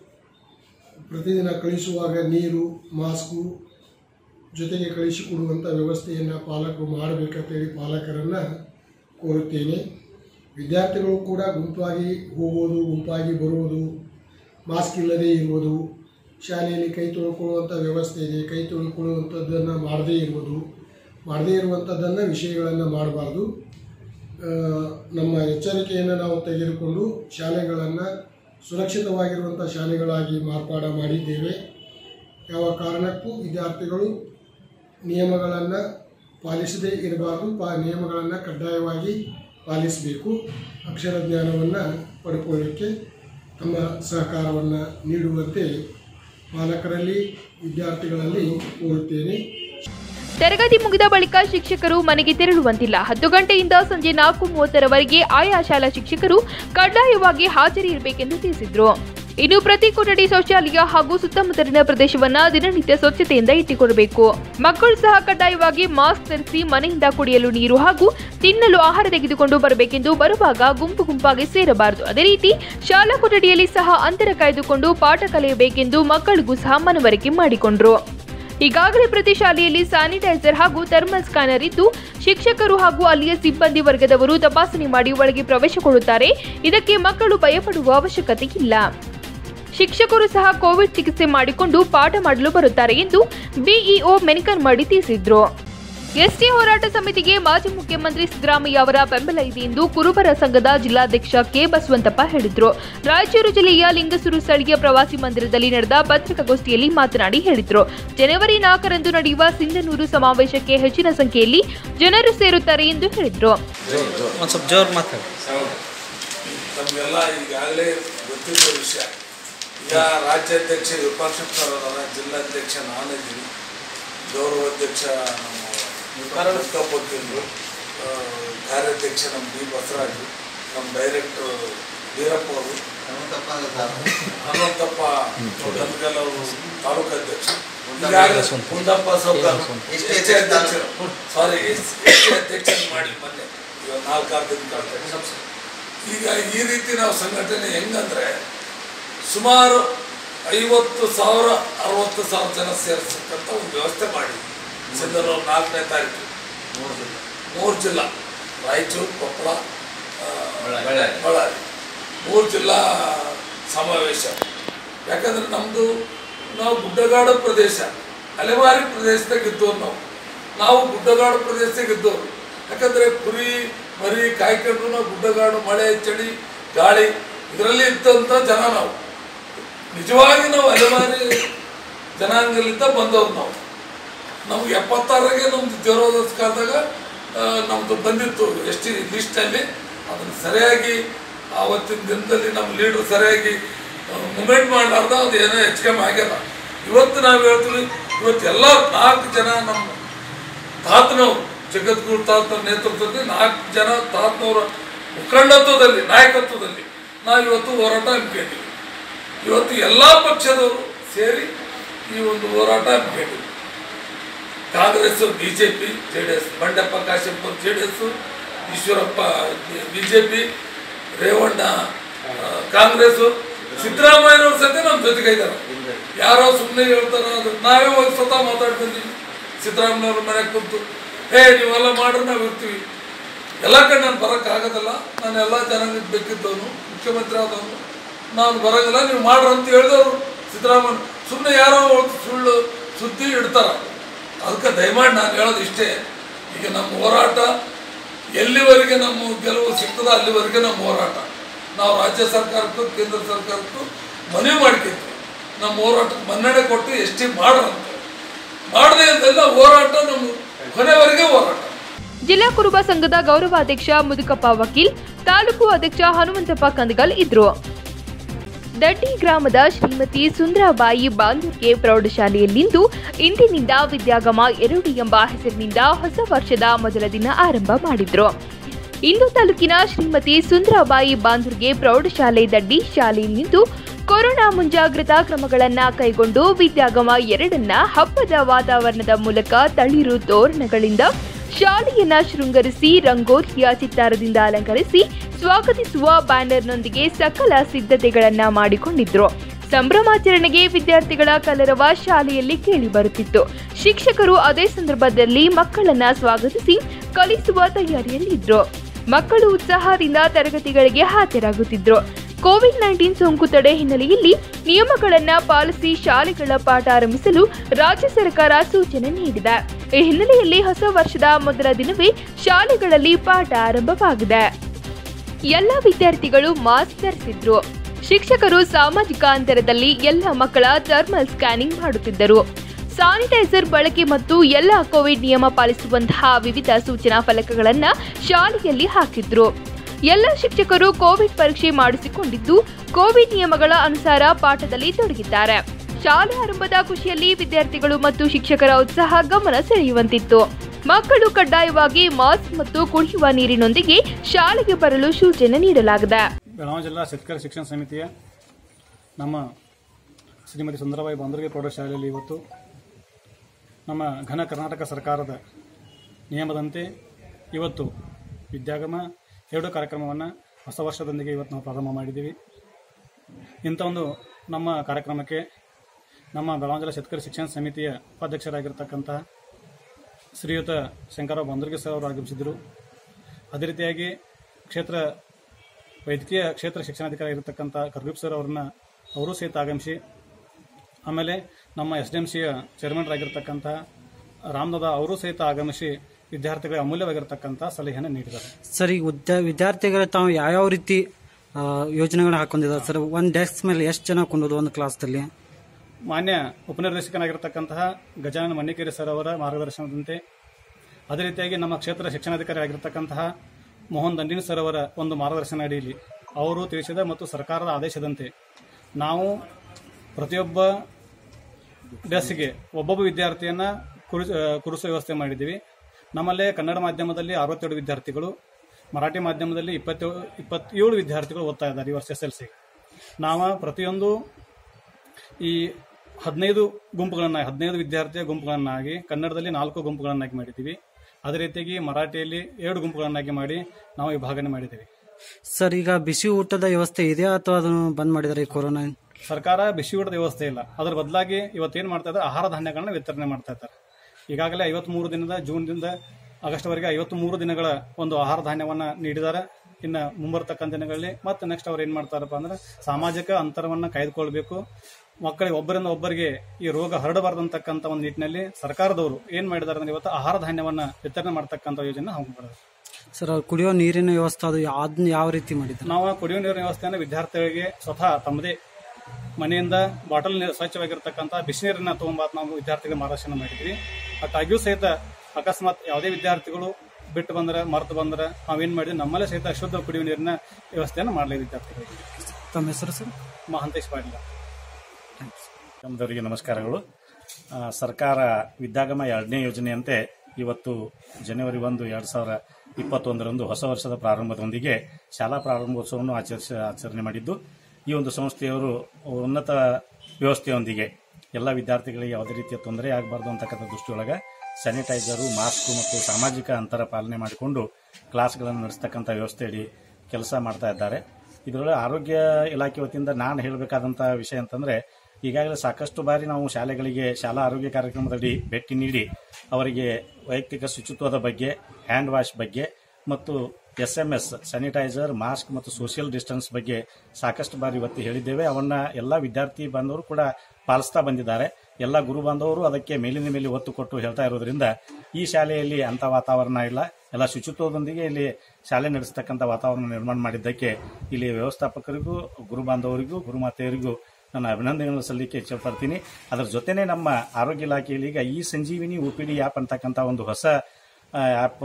ಪ್ರತಿದಿನ ಕಳಿಸುವಾಗ ನೀರು ಮಾಸ್ಕು ಜೊತೆಗೆ ಕಳಿಸಿಕೊಡುವಂಥ ವ್ಯವಸ್ಥೆಯನ್ನು ಪಾಲಕರು ಮಾಡಬೇಕಂತೇಳಿ ಪಾಲಕರನ್ನು ಕೋರುತ್ತೇನೆ ವಿದ್ಯಾರ್ಥಿಗಳು ಕೂಡ ಗುಂಪಾಗಿ ಹೋಗುವುದು ಗುಂಪಾಗಿ ಬರುವುದು ಮಾಸ್ಕ್ ಇಲ್ಲದೇ ಇರುವುದು ಶಾಲೆಯಲ್ಲಿ ಕೈ ತೊಳ್ಕೊಳ್ಳುವಂಥ ವ್ಯವಸ್ಥೆ ಇದೆ ಕೈ ತೊಳ್ಕೊಳ್ಳುವಂಥದ್ದನ್ನು ಮಾಡದೇ ಇರುವುದು ಮಾಡದೇ ಇರುವಂಥದ್ದನ್ನು ವಿಷಯಗಳನ್ನು ಮಾಡಬಾರ್ದು ಆ, ನಮ್ಮ ಎಚ್ಚರಿಕೆಯನ್ನು ನಾವು ತೆಗೆದುಕೊಂಡು ಶಾಲೆಗಳನ್ನು ಸುರಕ್ಷಿತವಾಗಿರುವಂಥ ಶಾಲೆಗಳಾಗಿ ಮಾರ್ಪಾಡ ಮಾಡಿದ್ದೇವೆ ಯಾವ ಕಾರಣಕ್ಕೂ ವಿದ್ಯಾರ್ಥಿಗಳು ನಿಯಮಗಳನ್ನು ಪಾಲಿಸದೇ ಇರಬಾರ್ದು ಪಾ ನಿಯಮಗಳನ್ನು ಕಡ್ಡಾಯವಾಗಿ ಪಾಲಿಸಬೇಕು ಅಕ್ಷರ ಜ್ಞಾನವನ್ನು ಪಡ್ಕೊಳ್ಳಿಕ್ಕೆ ತಮ್ಮ ಸಹಕಾರವನ್ನು ನೀಡುವಂತೆ ಪಾಲಕರಲ್ಲಿ ವಿದ್ಯಾರ್ಥಿಗಳಲ್ಲಿ ಕೋರುತ್ತೇನೆ ತರಗತಿ ಮುಗಿದ ಬಳಿಕ ಶಿಕ್ಷಕರು ಮನೆಗೆ ತೆರಳುವಂತಿಲ್ಲ ಹತ್ತು ಗಂಟೆಯಿಂದ ಸಂಜೆ ನಾಲ್ಕು ಮೂವತ್ತರವರೆಗೆ ಆಯಾ ಶಾಲಾ ಶಿಕ್ಷಕರು ಕಡ್ಡಾಯವಾಗಿ ಹಾಜರಿ ಇರಬೇಕೆಂದು ತಿಳಿಸಿದ್ರು ಇನ್ನು ಪ್ರತಿ ಕೊಠಡಿ ಶೌಚಾಲಯ ಹಾಗೂ ಸುತ್ತಮುತ್ತಲಿನ ಪ್ರದೇಶವನ್ನ ದಿನನಿತ್ಯ ಸ್ವಚ್ಛತೆಯಿಂದ ಇಟ್ಟುಕೊಳ್ಳಬೇಕು ಮಕ್ಕಳು ಸಹ ಕಡ್ಡಾಯವಾಗಿ ಮಾಸ್ಕ್ ಧರಿಸಿ ಮನೆಯಿಂದ ಕುಡಿಯಲು ನೀರು ಹಾಗೂ ತಿನ್ನಲು ಆಹಾರ ತೆಗೆದುಕೊಂಡು ಬರಬೇಕೆಂದು ಬರುವಾಗ ಗುಂಪು ಗುಂಪಾಗಿ ಸೇರಬಾರದು ಅದೇ ರೀತಿ ಶಾಲಾ ಕೊಠಡಿಯಲ್ಲಿ ಸಹ ಅಂತರ ಕಾಯ್ದುಕೊಂಡು ಪಾಠ ಕಲಿಯಬೇಕೆಂದು ಮಕ್ಕಳಿಗೂ ಸಹ ಮನವರಿಕೆ ಮಾಡಿಕೊಂಡ್ರು ಈಗಾಗಲೇ ಪ್ರತಿ ಶಾಲೆಯಲ್ಲಿ ಸ್ಯಾನಿಟೈಸರ್ ಹಾಗೂ ಥರ್ಮಲ್ ಸ್ಕ್ಯಾನರ್ ಇದ್ದು ಶಿಕ್ಷಕರು ಹಾಗೂ ಅಲ್ಲಿಯ ಸಿಬ್ಬಂದಿ ವರ್ಗದವರು ತಪಾಸಣೆ ಮಾಡಿ ಒಳಗೆ ಪ್ರವೇಶ ಕೊಡುತ್ತಾರೆ ಇದಕ್ಕೆ ಮಕ್ಕಳು ಭಯಪಡುವ ಅವಶ್ಯಕತೆ ಇಲ್ಲ ಶಿಕ್ಷಕರು ಸಹ ಕೋವಿಡ್ ಚಿಕಿತ್ಸೆ ಮಾಡಿಕೊಂಡು ಪಾಠ ಮಾಡಲು ಬರುತ್ತಾರೆ ಎಂದು ಬಿಇಒ ಮೆನ್ಕನ್ ಮಾಡಿ ತಿಳಿಸಿದ್ರು ಎಸ್ಟಿ ಹೋರಾಟ ಸಮಿತಿಗೆ ಮಾಜಿ ಮುಖ್ಯಮಂತ್ರಿ ಸಿದ್ದರಾಮಯ್ಯ ಅವರ ಬೆಂಬಲ ಇದೆ ಎಂದು ಕುರುಬರ ಸಂಘದ ಜಿಲ್ಲಾಧ್ಯಕ್ಷ ಕೆ ಬಸವಂತಪ್ಪ ಹೇಳಿದರು ರಾಯಚೂರು ಜಿಲ್ಲೆಯ ಲಿಂಗಸೂರು ಸ್ಥಳೀಯ ಪ್ರವಾಸಿ ಮಂದಿರದಲ್ಲಿ ನಡೆದ ಪತ್ರಿಕಾಗೋಷ್ಠಿಯಲ್ಲಿ ಮಾತನಾಡಿ ಹೇಳಿದರು ಜನವರಿ ನಾಲ್ಕರಂದು ನಡೆಯುವ ಸಿಂಧನೂರು ಸಮಾವೇಶಕ್ಕೆ ಹೆಚ್ಚಿನ ಸಂಖ್ಯೆಯಲ್ಲಿ ಜನರು ಸೇರುತ್ತಾರೆ ಎಂದು ಹೇಳಿದರು ಒಂದು ಸ್ವಲ್ಪ ಜೋರು ಮಾತಾಡಿ ತಮಗೆಲ್ಲ ಈಗಾಗಲೇ ಗೊತ್ತಿದ್ದ ವಿಷಯ ಈಗ ರಾಜ್ಯಾಧ್ಯಕ್ಷ ವಿಪಕ್ಷ ಜಿಲ್ಲಾಧ್ಯಕ್ಷ ನಾನಿದ್ದೀನಿ ಗೌರವಾಧ್ಯಕ್ಷ ನಮ್ಮ ಮುಖಪತ್ತಿಂದು ಕಾರ್ಯಾಧ್ಯಕ್ಷ ನಮ್ಮ ಡಿ ಬಸವರಾಜು ನಮ್ಮ ಡೈರೆಕ್ಟರ್ ವೀರಪ್ಪ ಅವರು ಹನುಮಂತಪ್ಪ ಗಂದಗಲ್ ಅವರು ತಾಲೂಕು ಅಧ್ಯಕ್ಷ ಈಗಾಗಲೇ ಕುಂದಪ್ಪ ಸೌಕರ್ ಎಸ್ ಟಿ ಅಧ್ಯಕ್ಷರು ಸಾರಿ ಎಸ್ ಟಿ ಅಧ್ಯಕ್ಷರು ಮಾಡಿ ಮೊನ್ನೆ ಇವಾಗ ನಾಲ್ಕಾರು ದಿನ ಕಳೆದ ಈಗ ಈ ರೀತಿ ನಾವು ಸಂಘಟನೆ ಹೆಂಗಂದ್ರೆ ಸುಮಾರು ಐವತ್ತು ಸಾವಿರ ಅರವತ್ತು ಸಾವಿರ ಜನ ಸೇರಿಸತಕ್ಕಂಥ ಒಂದು ವ್ಯವಸ್ಥೆ ಮಾಡಿ ಸಿಂಧನೂರು ನಾಲ್ಕನೇ ತಾರೀಕು ಮೂರು ಜಿಲ್ಲಾ ರಾಯಚೂರು ಕೊಪ್ಪಳ ಆ, ಬಳ್ಳಾರಿ ಮೂರು ಜಿಲ್ಲಾ ಸಮಾವೇಶ ಯಾಕಂದ್ರೆ ನಮ್ಮದು ನಾವು ಗುಡ್ಡಗಾಡು ಪ್ರದೇಶ ಅಲೆಮಾರಿ ಪ್ರದೇಶದಾಗ ಇದ್ದವ್ರು ನಾವು ನಾವು ಗುಡ್ಡಗಾಡು ಪ್ರದೇಶದಾಗ ಇದ್ದವ್ರು ಯಾಕಂದ್ರೆ ಕುರಿ ಮರಿ ಕಾಯ್ಕೊಂಡು ನಾವು ಗುಡ್ಡಗಾಡು ಮಳೆ ಚಳಿ ಗಾಳಿ ಇದರಲ್ಲಿ ಇದ್ದಂಥ ಜನ ನಾವು ನಿಜವಾಗಿ ನಾವು ಅಲೆಮಾರಿ ಜನಾಂಗಲಿಂದ ಬಂದವ್ರು ನಾವು ನಮ್ಗೆ ಎಪ್ಪತ್ತಾರಾಗೆ ನಮ್ದು ಜ್ವರದ ಕಾಲದಾಗ ಆ, ನಮ್ದು ಬಂದಿತ್ತು ಎಸ್ ಟಿ ಲಿಸ್ಟಲ್ಲಿ ಅದನ್ನು ಸರಿಯಾಗಿ ಆವತ್ತಿನ ದಿನದಲ್ಲಿ ನಮ್ಮ ಲೀಡ್ರ್ ಸರಿಯಾಗಿ ಮೂಮೆಂಟ್ ಮಾಡಲಾರ್ದ ಅದು ಏನೋ ಹೆಚ್ಚು ಕಮ್ಮಿ ಆಗ್ಯದ ಇವತ್ತು ನಾವು ಹೇಳ್ತೀವಿ ಇವತ್ತು ಎಲ್ಲ ನಾಲ್ಕು ಜನ ನಮ್ಮ ತಾತನವ್ರು ಜಗದ್ಗುರು ತಾತನ ನೇತೃತ್ವದಲ್ಲಿ ನಾಲ್ಕು ಜನ ತಾತನವರ ಮುಖಂಡತ್ವದಲ್ಲಿ ನಾಯಕತ್ವದಲ್ಲಿ ನಾವು ಇವತ್ತು ಹೋರಾಟ ಹಮ್ಮಿಕೊಂಡಿವಿ ಇವತ್ತು ಎಲ್ಲ ಪಕ್ಷದವರು ಸೇರಿ ಈ ಒಂದು ಹೋರಾಟ ಹಮ್ಮಿಕೊಂಡಿವಿ Congress B J P J D S Bandeppa Kashempur J D S Eshwarappa B J P Revanna ಆ, ಕಾಂಗ್ರೆಸ್ ಸಿದ್ದರಾಮಯ್ಯನವ್ರ ಸತೆ ನಮ್ಮ ಜೊತೆಗೆ ಇದ್ದಾರೆ ಯಾರೋ ಸುಮ್ಮನೆ ಹೇಳ್ತಾರ ಅದು ನಾವೇ ಹೋಗಿ ಸ್ವತಃ ಮಾತಾಡಿ ಬಂದೀವಿ ಸಿದ್ದರಾಮಯ್ಯವ್ರ ಮನೆಗೆ ಕುಂತು ಏ ನೀವೆಲ್ಲ ಮಾಡ್ರೆ ನಾವು ಇರ್ತೀವಿ ಎಲ್ಲ ಕಡೆ ನಾನು ಬರೋಕ್ಕಾಗೋದಿಲ್ಲ ನಾನು ಎಲ್ಲ ಜನಾಂಗಕ್ಕೆ ಬೇಕಿದ್ದವನು ಮುಖ್ಯಮಂತ್ರಿ ಆದವನು ನಾನು ಬರೋಂಗಿಲ್ಲ ನೀವು ಮಾಡ್ರಿ ಅಂತ ಹೇಳಿದವರು ಸಿದ್ದರಾಮಯ್ಯ ಸುಮ್ಮನೆ ಯಾರೋ ಒಂದು ಸುಳ್ಳು ಸುದ್ದಿ ಇಡ್ತಾರ ಅದಕ್ಕೆ ದಯಮಾಡಿ ನಾನು ಹೇಳೋದು ಇಷ್ಟೇ ಈಗ ನಮ್ಮ ಹೋರಾಟ ಎಲ್ಲಿವರೆಗೆ ನಮ್ಮ ಗೆಲುವು ಸಿಗ್ತದ ಅಲ್ಲಿವರೆಗೆ ನಮ್ಮ ಹೋರಾಟ ನಾವು ರಾಜ್ಯ ಸರ್ಕಾರಕ್ಕೂ ಕೇಂದ್ರ ಸರ್ಕಾರಕ್ಕೂ ಮನವಿ ಮಾಡ್ಕೊತೀವಿ ನಮ್ಮ ಹೋರಾಟಕ್ಕೆ ಮನ್ನಣೆ ಕೊಟ್ಟು ಎಷ್ಟಿ ಮಾಡ್ರಂತ ಮಾಡದೆ ಅಂತೆಲ್ಲ ಹೋರಾಟ ನಮ್ಮ ಕೊನೆವರೆಗೆ ಹೋರಾಟ ಜಿಲ್ಲಾ ಕುರುಬ ಸಂಘದ ಗೌರವಾಧ್ಯಕ್ಷ ಮುದುಕಪ್ಪ ವಕೀಲ್ ತಾಲೂಕು ಅಧ್ಯಕ್ಷ ಹನುಮಂತಪ್ಪ ಕಂದಗಲ್ ಇದ್ರು ದಡ್ಡಿ ಗ್ರಾಮದ ಶ್ರೀಮತಿ ಸುಂದರಬಾಯಿ ಬಾಂಧೂರ್ಗೆ ಪ್ರೌಢಶಾಲೆಯಲ್ಲಿಂದು ಇಂದಿನಿಂದ ವಿದ್ಯಾಗಮ ಎರಡು ಎಂಬ ಹೆಸರಿನಿಂದ ಹೊಸ ವರ್ಷದ ಮೊದಲ ದಿನ ಆರಂಭ ಮಾಡಿದ್ರು ಇಂದು ತಾಲೂಕಿನ ಶ್ರೀಮತಿ ಸುಂದರಬಾಯಿ ಬಾಂಧೂರ್ಗೆ ಪ್ರೌಢಶಾಲೆ ದಡ್ಡಿ ಶಾಲೆಯಲ್ಲಿಂದು ಕೊರೋನಾ ಮುಂಜಾಗ್ರತಾ ಕ್ರಮಗಳನ್ನ ಕೈಗೊಂಡು ವಿದ್ಯಾಗಮ ಎರಡನ್ನ ಹಬ್ಬದ ವಾತಾವರಣದ ಮೂಲಕ ತಳಿರು ತೋರಣಗಳಿಂದ ಶಾಲೆಯನ್ನ ಶೃಂಗರಿಸಿ ರಂಗೋಲಿಯ ಚಿತ್ತಾರದಿಂದ ಅಲಂಕರಿಸಿ ಸ್ವಾಗತಿಸುವ ಬ್ಯಾನರ್ನೊಂದಿಗೆ ಸಕಲ ಸಿದ್ಧತೆಗಳನ್ನ ಮಾಡಿಕೊಂಡಿದ್ರು ಸಂಭ್ರಮಾಚರಣೆಗೆ ವಿದ್ಯಾರ್ಥಿಗಳ ಕಲರವ ಶಾಲೆಯಲ್ಲಿ ಕೇಳಿ ಬರುತ್ತಿತ್ತು ಶಿಕ್ಷಕರು ಅದೇ ಸಂದರ್ಭದಲ್ಲಿ ಮಕ್ಕಳನ್ನ ಸ್ವಾಗತಿಸಿ ಕಲಿಸುವ ತಯಾರಿಯಲ್ಲಿದ್ರು ಮಕ್ಕಳು ಉತ್ಸಾಹದಿಂದ ತರಗತಿಗಳಿಗೆ ಹಾಜರಾಗುತ್ತಿದ್ರು ಕೋವಿಡ್ ನೈನ್ಟೀನ್ ಸೋಂಕು ತಡೆ ಹಿನ್ನೆಲೆಯಲ್ಲಿ ನಿಯಮಗಳನ್ನ ಪಾಲಿಸಿ ಶಾಲೆಗಳ ಪಾಠ ಆರಂಭಿಸಲು ರಾಜ್ಯ ಸರ್ಕಾರ ಸೂಚನೆ ನೀಡಿದೆ ಈ ಹಿನ್ನೆಲೆಯಲ್ಲಿ ಹೊಸ ವರ್ಷದ ಮೊದಲ ದಿನವೇ ಶಾಲೆಗಳಲ್ಲಿ ಪಾಠ ಆರಂಭವಾಗಿದೆ ಎಲ್ಲ ವಿದ್ಯಾರ್ಥಿಗಳು ಮಾಸ್ಕ್ ಧರಿಸಿದ್ರು ಶಿಕ್ಷಕರು ಸಾಮಾಜಿಕ ಅಂತರದಲ್ಲಿ ಎಲ್ಲ ಮಕ್ಕಳ ಥರ್ಮಲ್ ಸ್ಕ್ಯಾನಿಂಗ್ ಮಾಡುತ್ತಿದ್ದರು ಸ್ಯಾನಿಟೈಸರ್ ಬಳಕೆ ಮತ್ತು ಎಲ್ಲ ಕೋವಿಡ್ ನಿಯಮ ಪಾಲಿಸುವಂತಹ ವಿವಿಧ ಸೂಚನಾ ಫಲಕಗಳನ್ನ ಶಾಲೆಯಲ್ಲಿ ಹಾಕಿದ್ರು ಎಲ್ಲ ಶಿಕ್ಷಕರು ಕೋವಿಡ್ ಪರೀಕ್ಷೆ ಮಾಡಿಸಿಕೊಂಡಿದ್ದು ಕೋವಿಡ್ ನಿಯಮಗಳ ಅನುಸಾರ ಪಾಠದಲ್ಲಿ ತೊಡಗಿದ್ದಾರೆ ಶಾಲೆ ಆರಂಭದ ಖುಷಿಯಲ್ಲಿ ವಿದ್ಯಾರ್ಥಿಗಳು ಮತ್ತು ಶಿಕ್ಷಕರ ಉತ್ಸಾಹ ಗಮನ ಸೆಳೆಯುವಂತಿತ್ತು ಮಕ್ಕಳು ಕಡ್ಡಾಯವಾಗಿ ಮಾಸ್ಕ್ ಮತ್ತು ಕುಡಿಯುವ ನೀರಿನೊಂದಿಗೆ ಶಾಲೆಗೆ ಬರಲು ಸೂಚನೆ ನೀಡಲಾಗಿದೆ ಬೆಳಗಾವಿ ಜಿಲ್ಲಾ ಶೇತಕರಿ ಶಿಕ್ಷಣ ಸಮಿತಿಯ ನಮ್ಮ ಶ್ರೀಮತಿ ಸುಂದರಬಾಯಿ ಬಾಂದ್ರಿಗೆ ಪ್ರೌಢಶಾಲೆಯಲ್ಲಿ ಇವತ್ತು ನಮ್ಮ ಘನ ಕರ್ನಾಟಕ ಸರ್ಕಾರದ ನಿಯಮದಂತೆ ಇವತ್ತು ವಿದ್ಯಾಗಮ ಎರಡು ಕಾರ್ಯಕ್ರಮವನ್ನು ಹೊಸ ವರ್ಷದೊಂದಿಗೆ ಇವತ್ತು ನಾವು ಪ್ರಾರಂಭ ಮಾಡಿದ್ದೀವಿ ಇಂಥ ಒಂದು ನಮ್ಮ ಕಾರ್ಯಕ್ರಮಕ್ಕೆ ನಮ್ಮ ಬೆಳಗಾವಿ ಜಿಲ್ಲಾ ಶೇತಕರಿ ಶಿಕ್ಷಣ ಸಮಿತಿಯ ಉಪಾಧ್ಯಕ್ಷರಾಗಿರ್ತಕ್ಕಂತಹ ಶ್ರೀಯುತ ಶಂಕರರಾವ್ ಬಂದರ್ಗೆ ಸರ್ ಅವರು ಆಗಮಿಸಿದರು ಅದೇ ರೀತಿಯಾಗಿ ಕ್ಷೇತ್ರ ವೈದ್ಯಕೀಯ ಕ್ಷೇತ್ರ ಶಿಕ್ಷಣಾಧಿಕಾರಿ ಆಗಿರ್ತಕ್ಕಂಥ ಕರ್ದೀಪ್ ಸರ್ ಅವ್ರನ್ನ ಅವರು ಸಹಿತ ಆಗಮಿಸಿ ಆಮೇಲೆ ನಮ್ಮ ಎಸ್ ಡಿ ಎಂ ಸಿಯ ಚೇರ್ಮನ್ರಾಗಿರ್ತಕ್ಕಂಥ ರಾಮದಾದ ಅವರು ಸಹಿತ ಆಗಮಿಸಿ ವಿದ್ಯಾರ್ಥಿಗಳಿಗೆ ಅಮೂಲ್ಯವಾಗಿರ್ತಕ್ಕಂಥ ಸಲಹೆಯನ್ನು ನೀಡಿದ್ದಾರೆ ಸರ್ ಈಗ ವಿದ್ಯಾ ವಿದ್ಯಾರ್ಥಿಗಳು ತಾವು ಯಾವ್ಯಾವ ರೀತಿ ಆ, ಯೋಜನೆಗಳನ್ನ ಹಾಕೊಂಡಿದ್ದಾರೆ ಸರ್ ಒಂದು ಡೆಸ್ಕ್ ಮೇಲೆ ಎಷ್ಟು ಜನ ಕೊಂಡೋದು ಒಂದು ಕ್ಲಾಸ್ದಲ್ಲಿ ಮಾನ್ಯ ಉಪನಿರ್ದೇಶಕನಾಗಿರ್ತಕ್ಕಂತಹ ಗಜಾನನ ಮಣ್ಣಿಕೇರಿ ಸರ್ ಅವರ ಮಾರ್ಗದರ್ಶನದಂತೆ ಅದೇ ರೀತಿಯಾಗಿ ನಮ್ಮ ಕ್ಷೇತ್ರ ಶಿಕ್ಷಣಾಧಿಕಾರಿ ಆಗಿರ್ತಕ್ಕಂತಹ ಮೋಹನ್ ದಂಡಿನ ಸರ್ ಅವರ ಒಂದು ಮಾರ್ಗದರ್ಶನ ಅಡಿಯಲ್ಲಿ ಅವರು ತಿಳಿಸಿದ ಮತ್ತು ಸರ್ಕಾರದ ಆದೇಶದಂತೆ ನಾವು ಪ್ರತಿಯೊಬ್ಬ ಡೆಸ್ಗೆ ಒಬ್ಬೊಬ್ಬ ವಿದ್ಯಾರ್ಥಿಯನ್ನ ಕುರಿಸ ಕುರಿಸೋ ವ್ಯವಸ್ಥೆ ಮಾಡಿದ್ದೀವಿ ನಮ್ಮಲ್ಲೇ ಕನ್ನಡ ಮಾಧ್ಯಮದಲ್ಲಿ ಅರವತ್ತೆರಡು ವಿದ್ಯಾರ್ಥಿಗಳು ಮರಾಠಿ ಮಾಧ್ಯಮದಲ್ಲಿ ಇಪ್ಪತ್ತೇಳು ಇಪ್ಪತ್ತೇಳು ವಿದ್ಯಾರ್ಥಿಗಳು ಓದ್ತಾ ಇದ್ದಾರೆ ಈ ವರ್ಷ ಎಸ್ ಎಲ್ ಸಿ ನಾವು ಪ್ರತಿಯೊಂದು ಈ ಹದಿನೈದು ಗುಂಪುಗಳನ್ನ ಹದಿನೈದು ವಿದ್ಯಾರ್ಥಿಯ ಗುಂಪುಗಳನ್ನಾಗಿ ಕನ್ನಡದಲ್ಲಿ ನಾಲ್ಕು ಗುಂಪುಗಳನ್ನಾಗಿ ಮಾಡಿದ್ದೀವಿ ಅದೇ ರೀತಿಯಾಗಿ ಮರಾಠಿಯಲ್ಲಿ ಎರಡು ಗುಂಪುಗಳನ್ನಾಗಿ ಮಾಡಿ ನಾವು ವಿಭಾಗನೆ ಮಾಡಿದ್ದೀವಿ ಸರ್ ಈಗ ಬಿಸಿ ಊಟದ ವ್ಯವಸ್ಥೆ ಇದೆಯಾ ಅಥವಾ ಅದನ್ನು ಬಂದ್ ಮಾಡಿದ್ದಾರೆ ಈ ಕೊರೋನಾ ಸರ್ಕಾರ ಬಿಸಿ ಊಟದ ವ್ಯವಸ್ಥೆ ಇಲ್ಲ ಅದರ ಬದಲಾಗಿ ಇವತ್ತೇನು ಮಾಡ್ತಾ ಇದ್ದಾರೆ ಆಹಾರ ಧಾನ್ಯಗಳನ್ನ ವಿತರಣೆ ಮಾಡ್ತಾ ಇದ್ದಾರೆ ಈಗಾಗಲೇ ಐವತ್ಮೂರು ದಿನದ ಜೂನ್ದಿಂದ ಆಗಸ್ಟ್ವರೆಗೆ ಐವತ್ಮೂರು ದಿನಗಳ ಒಂದು ಆಹಾರ ಧಾನ್ಯವನ್ನ ನೀಡಿದ್ದಾರೆ ಇನ್ನು ಮುಂಬರ್ತಕ್ಕಂಥ ದಿನಗಳಲ್ಲಿ ಮತ್ತೆ ನೆಕ್ಸ್ಟ್ ಅವ್ರು ಏನು ಮಾಡ್ತಾರಪ್ಪ ಅಂದ್ರೆ ಸಾಮಾಜಿಕ ಅಂತರವನ್ನು ಕಾಯ್ದುಕೊಳ್ಬೇಕು ಮಕ್ಕಳಿಗೆ ಒಬ್ಬರಿಂದ ಒಬ್ಬರಿಗೆ ಈ ರೋಗ ಹರಡಬಾರ್ದಂತಕ್ಕಂಥ ಒಂದು ನಿಟ್ಟಿನಲ್ಲಿ ಸರ್ಕಾರದವರು ಏನು ಮಾಡಿದ್ದಾರೆ ಅಂದ್ರೆ ಇವತ್ತು ಆಹಾರ ಧಾನ್ಯವನ್ನ ವಿತರಣೆ ಮಾಡ್ತಕ್ಕಂಥ ಯೋಜನೆ ಹಾಕಿದ್ದಾರೆ ಸರ್ ಅವ್ರು ಕುಡಿಯೋ ನೀರಿನ ವ್ಯವಸ್ಥೆ ಅದು ಅದನ್ನ ಯಾವ ರೀತಿ ಮಾಡಿದ್ದಾರೆ ನಾವು ಕುಡಿಯುವ ನೀರಿನ ವ್ಯವಸ್ಥೆಯನ್ನು ವಿದ್ಯಾರ್ಥಿಗಳಿಗೆ ಸ್ವತಃ ತಮ್ಮದೇ ಮನೆಯಿಂದ ಬಾಟಲ್ ನೀರು ಸ್ವಚ್ಛವಾಗಿರ್ತಕ್ಕಂಥ ಬಿಸಿನೀರನ್ನ ತಗೊಂಬಾತ್ ನಾವು ವಿದ್ಯಾರ್ಥಿಗಳಿಗೆ ಮಾರ್ಗದರ್ಶನ ಮಾಡಿದ್ವಿ ಅಷ್ಟಾಗಿಯೂ ಸಹಿತ ಅಕಸ್ಮಾತ್ ಯಾವುದೇ ವಿದ್ಯಾರ್ಥಿಗಳು ಬಿಟ್ಟು ಬಂದ್ರೆ ಮರೆತು ಬಂದ್ರೆ ನಾವೇನ್ ಮಾಡಿದ್ವಿ ನಮ್ಮಲ್ಲೇ ಸಹಿತ ಶುದ್ಧ ಕುಡಿಯುವ ನೀರಿನ ವ್ಯವಸ್ಥೆಯನ್ನು ಮಾಡಲಿ ವಿದ್ಯಾರ್ಥಿಗಳಿಗೆ ತಮ್ಮ ಹೆಸರು ಸರ್ ಮಹಾಂತೇಶ್ ಪಾಟೀಲ ನಮ್ಮದವರಿಗೆ ನಮಸ್ಕಾರಗಳು ಆ, ಸರ್ಕಾರ ವಿದ್ಯಾಗಮ ಎರಡನೇ ಯೋಜನೆಯಂತೆ ಇವತ್ತು ಜನವರಿ ಒಂದು ಎರಡು ಸಾವಿರ ಇಪ್ಪತ್ತೊಂದರಂದು ಹೊಸ ವರ್ಷದ ಪ್ರಾರಂಭದೊಂದಿಗೆ ಶಾಲಾ ಪ್ರಾರಂಭೋತ್ಸವವನ್ನು ಆಚರಿಸ ಆಚರಣೆ ಮಾಡಿದ್ದು ಈ ಒಂದು ಸಂಸ್ಥೆಯವರು ಉನ್ನತ ವ್ಯವಸ್ಥೆಯೊಂದಿಗೆ ಎಲ್ಲ ವಿದ್ಯಾರ್ಥಿಗಳಿಗೆ ಯಾವುದೇ ರೀತಿಯ ತೊಂದರೆ ಆಗಬಾರ್ದು ಅಂತಕ್ಕಂಥ ದೃಷ್ಟಿಯೊಳಗೆ ಸ್ಯಾನಿಟೈಸರು ಮಾಸ್ಕ್ ಮತ್ತು ಸಾಮಾಜಿಕ ಅಂತರ ಪಾಲನೆ ಮಾಡಿಕೊಂಡು ಕ್ಲಾಸ್ಗಳನ್ನು ನಡೆಸ್ತಕ್ಕಂಥ ವ್ಯವಸ್ಥೆಯಡಿ ಕೆಲಸ ಮಾಡ್ತಾ ಇದ್ದಾರೆ ಇದರೊಳಗೆ ಆರೋಗ್ಯ ಇಲಾಖೆ ವತಿಯಿಂದ ನಾನು ಹೇಳಬೇಕಾದಂಥ ವಿಷಯ ಅಂತಂದರೆ ಈಗಾಗಲೇ ಸಾಕಷ್ಟು ಬಾರಿ ನಾವು ಶಾಲೆಗಳಿಗೆ ಶಾಲಾ ಆರೋಗ್ಯ ಕಾರ್ಯಕ್ರಮದಡಿ ಭೇಟಿ ನೀಡಿ ಅವರಿಗೆ ವೈಯಕ್ತಿಕ ಶುಚಿತ್ವದ ಬಗ್ಗೆ ಹ್ಯಾಂಡ್ ವಾಶ್ ಬಗ್ಗೆ ಮತ್ತು S M S sanitiser mask ಮತ್ತು ಸೋಷಿಯಲ್ ಡಿಸ್ಟೆನ್ಸ್ ಬಗ್ಗೆ ಸಾಕಷ್ಟು ಬಾರಿ ಇವತ್ತು ಹೇಳಿದ್ದೇವೆ ಅವನ್ನ ಎಲ್ಲ ವಿದ್ಯಾರ್ಥಿ ಬಾಂಧವರು ಕೂಡ ಪಾಲಿಸ್ತಾ ಬಂದಿದ್ದಾರೆ ಎಲ್ಲ ಗುರು ಬಾಂಧವರು ಅದಕ್ಕೆ ಮೇಲಿನ ಮೇಲೆ ಒತ್ತು ಕೊಟ್ಟು ಹೇಳ್ತಾ ಇರೋದ್ರಿಂದ ಈ ಶಾಲೆಯಲ್ಲಿ ಅಂಥ ವಾತಾವರಣ ಇಲ್ಲ ಎಲ್ಲ ಶುಚಿತ್ವದೊಂದಿಗೆ ಇಲ್ಲಿ ಶಾಲೆ ನಡೆಸ್ತಕ್ಕಂಥ ವಾತಾವರಣ ನಿರ್ಮಾಣ ಮಾಡಿದ್ದಕ್ಕೆ ಇಲ್ಲಿ ವ್ಯವಸ್ಥಾಪಕರಿಗೂ ಗುರು ಬಾಂಧವರಿಗೂ ಗುರುಮಾತೆಯರಿಗೂ ನಾನು ಅಭಿನಂದನೆಗಳನ್ನು ಸಲ್ಲಿಕೆ ಇಚ್ಛಪಡ್ತೀನಿ ಅದರ ಜೊತೆನೆ ನಮ್ಮ ಆರೋಗ್ಯ ಇಲಾಖೆಯಲ್ಲಿ ಈಗ ಈ Sanjeevini O P D app ಅಂತಕ್ಕಂಥ ಒಂದು ಹೊಸ ಆ್ಯಪ್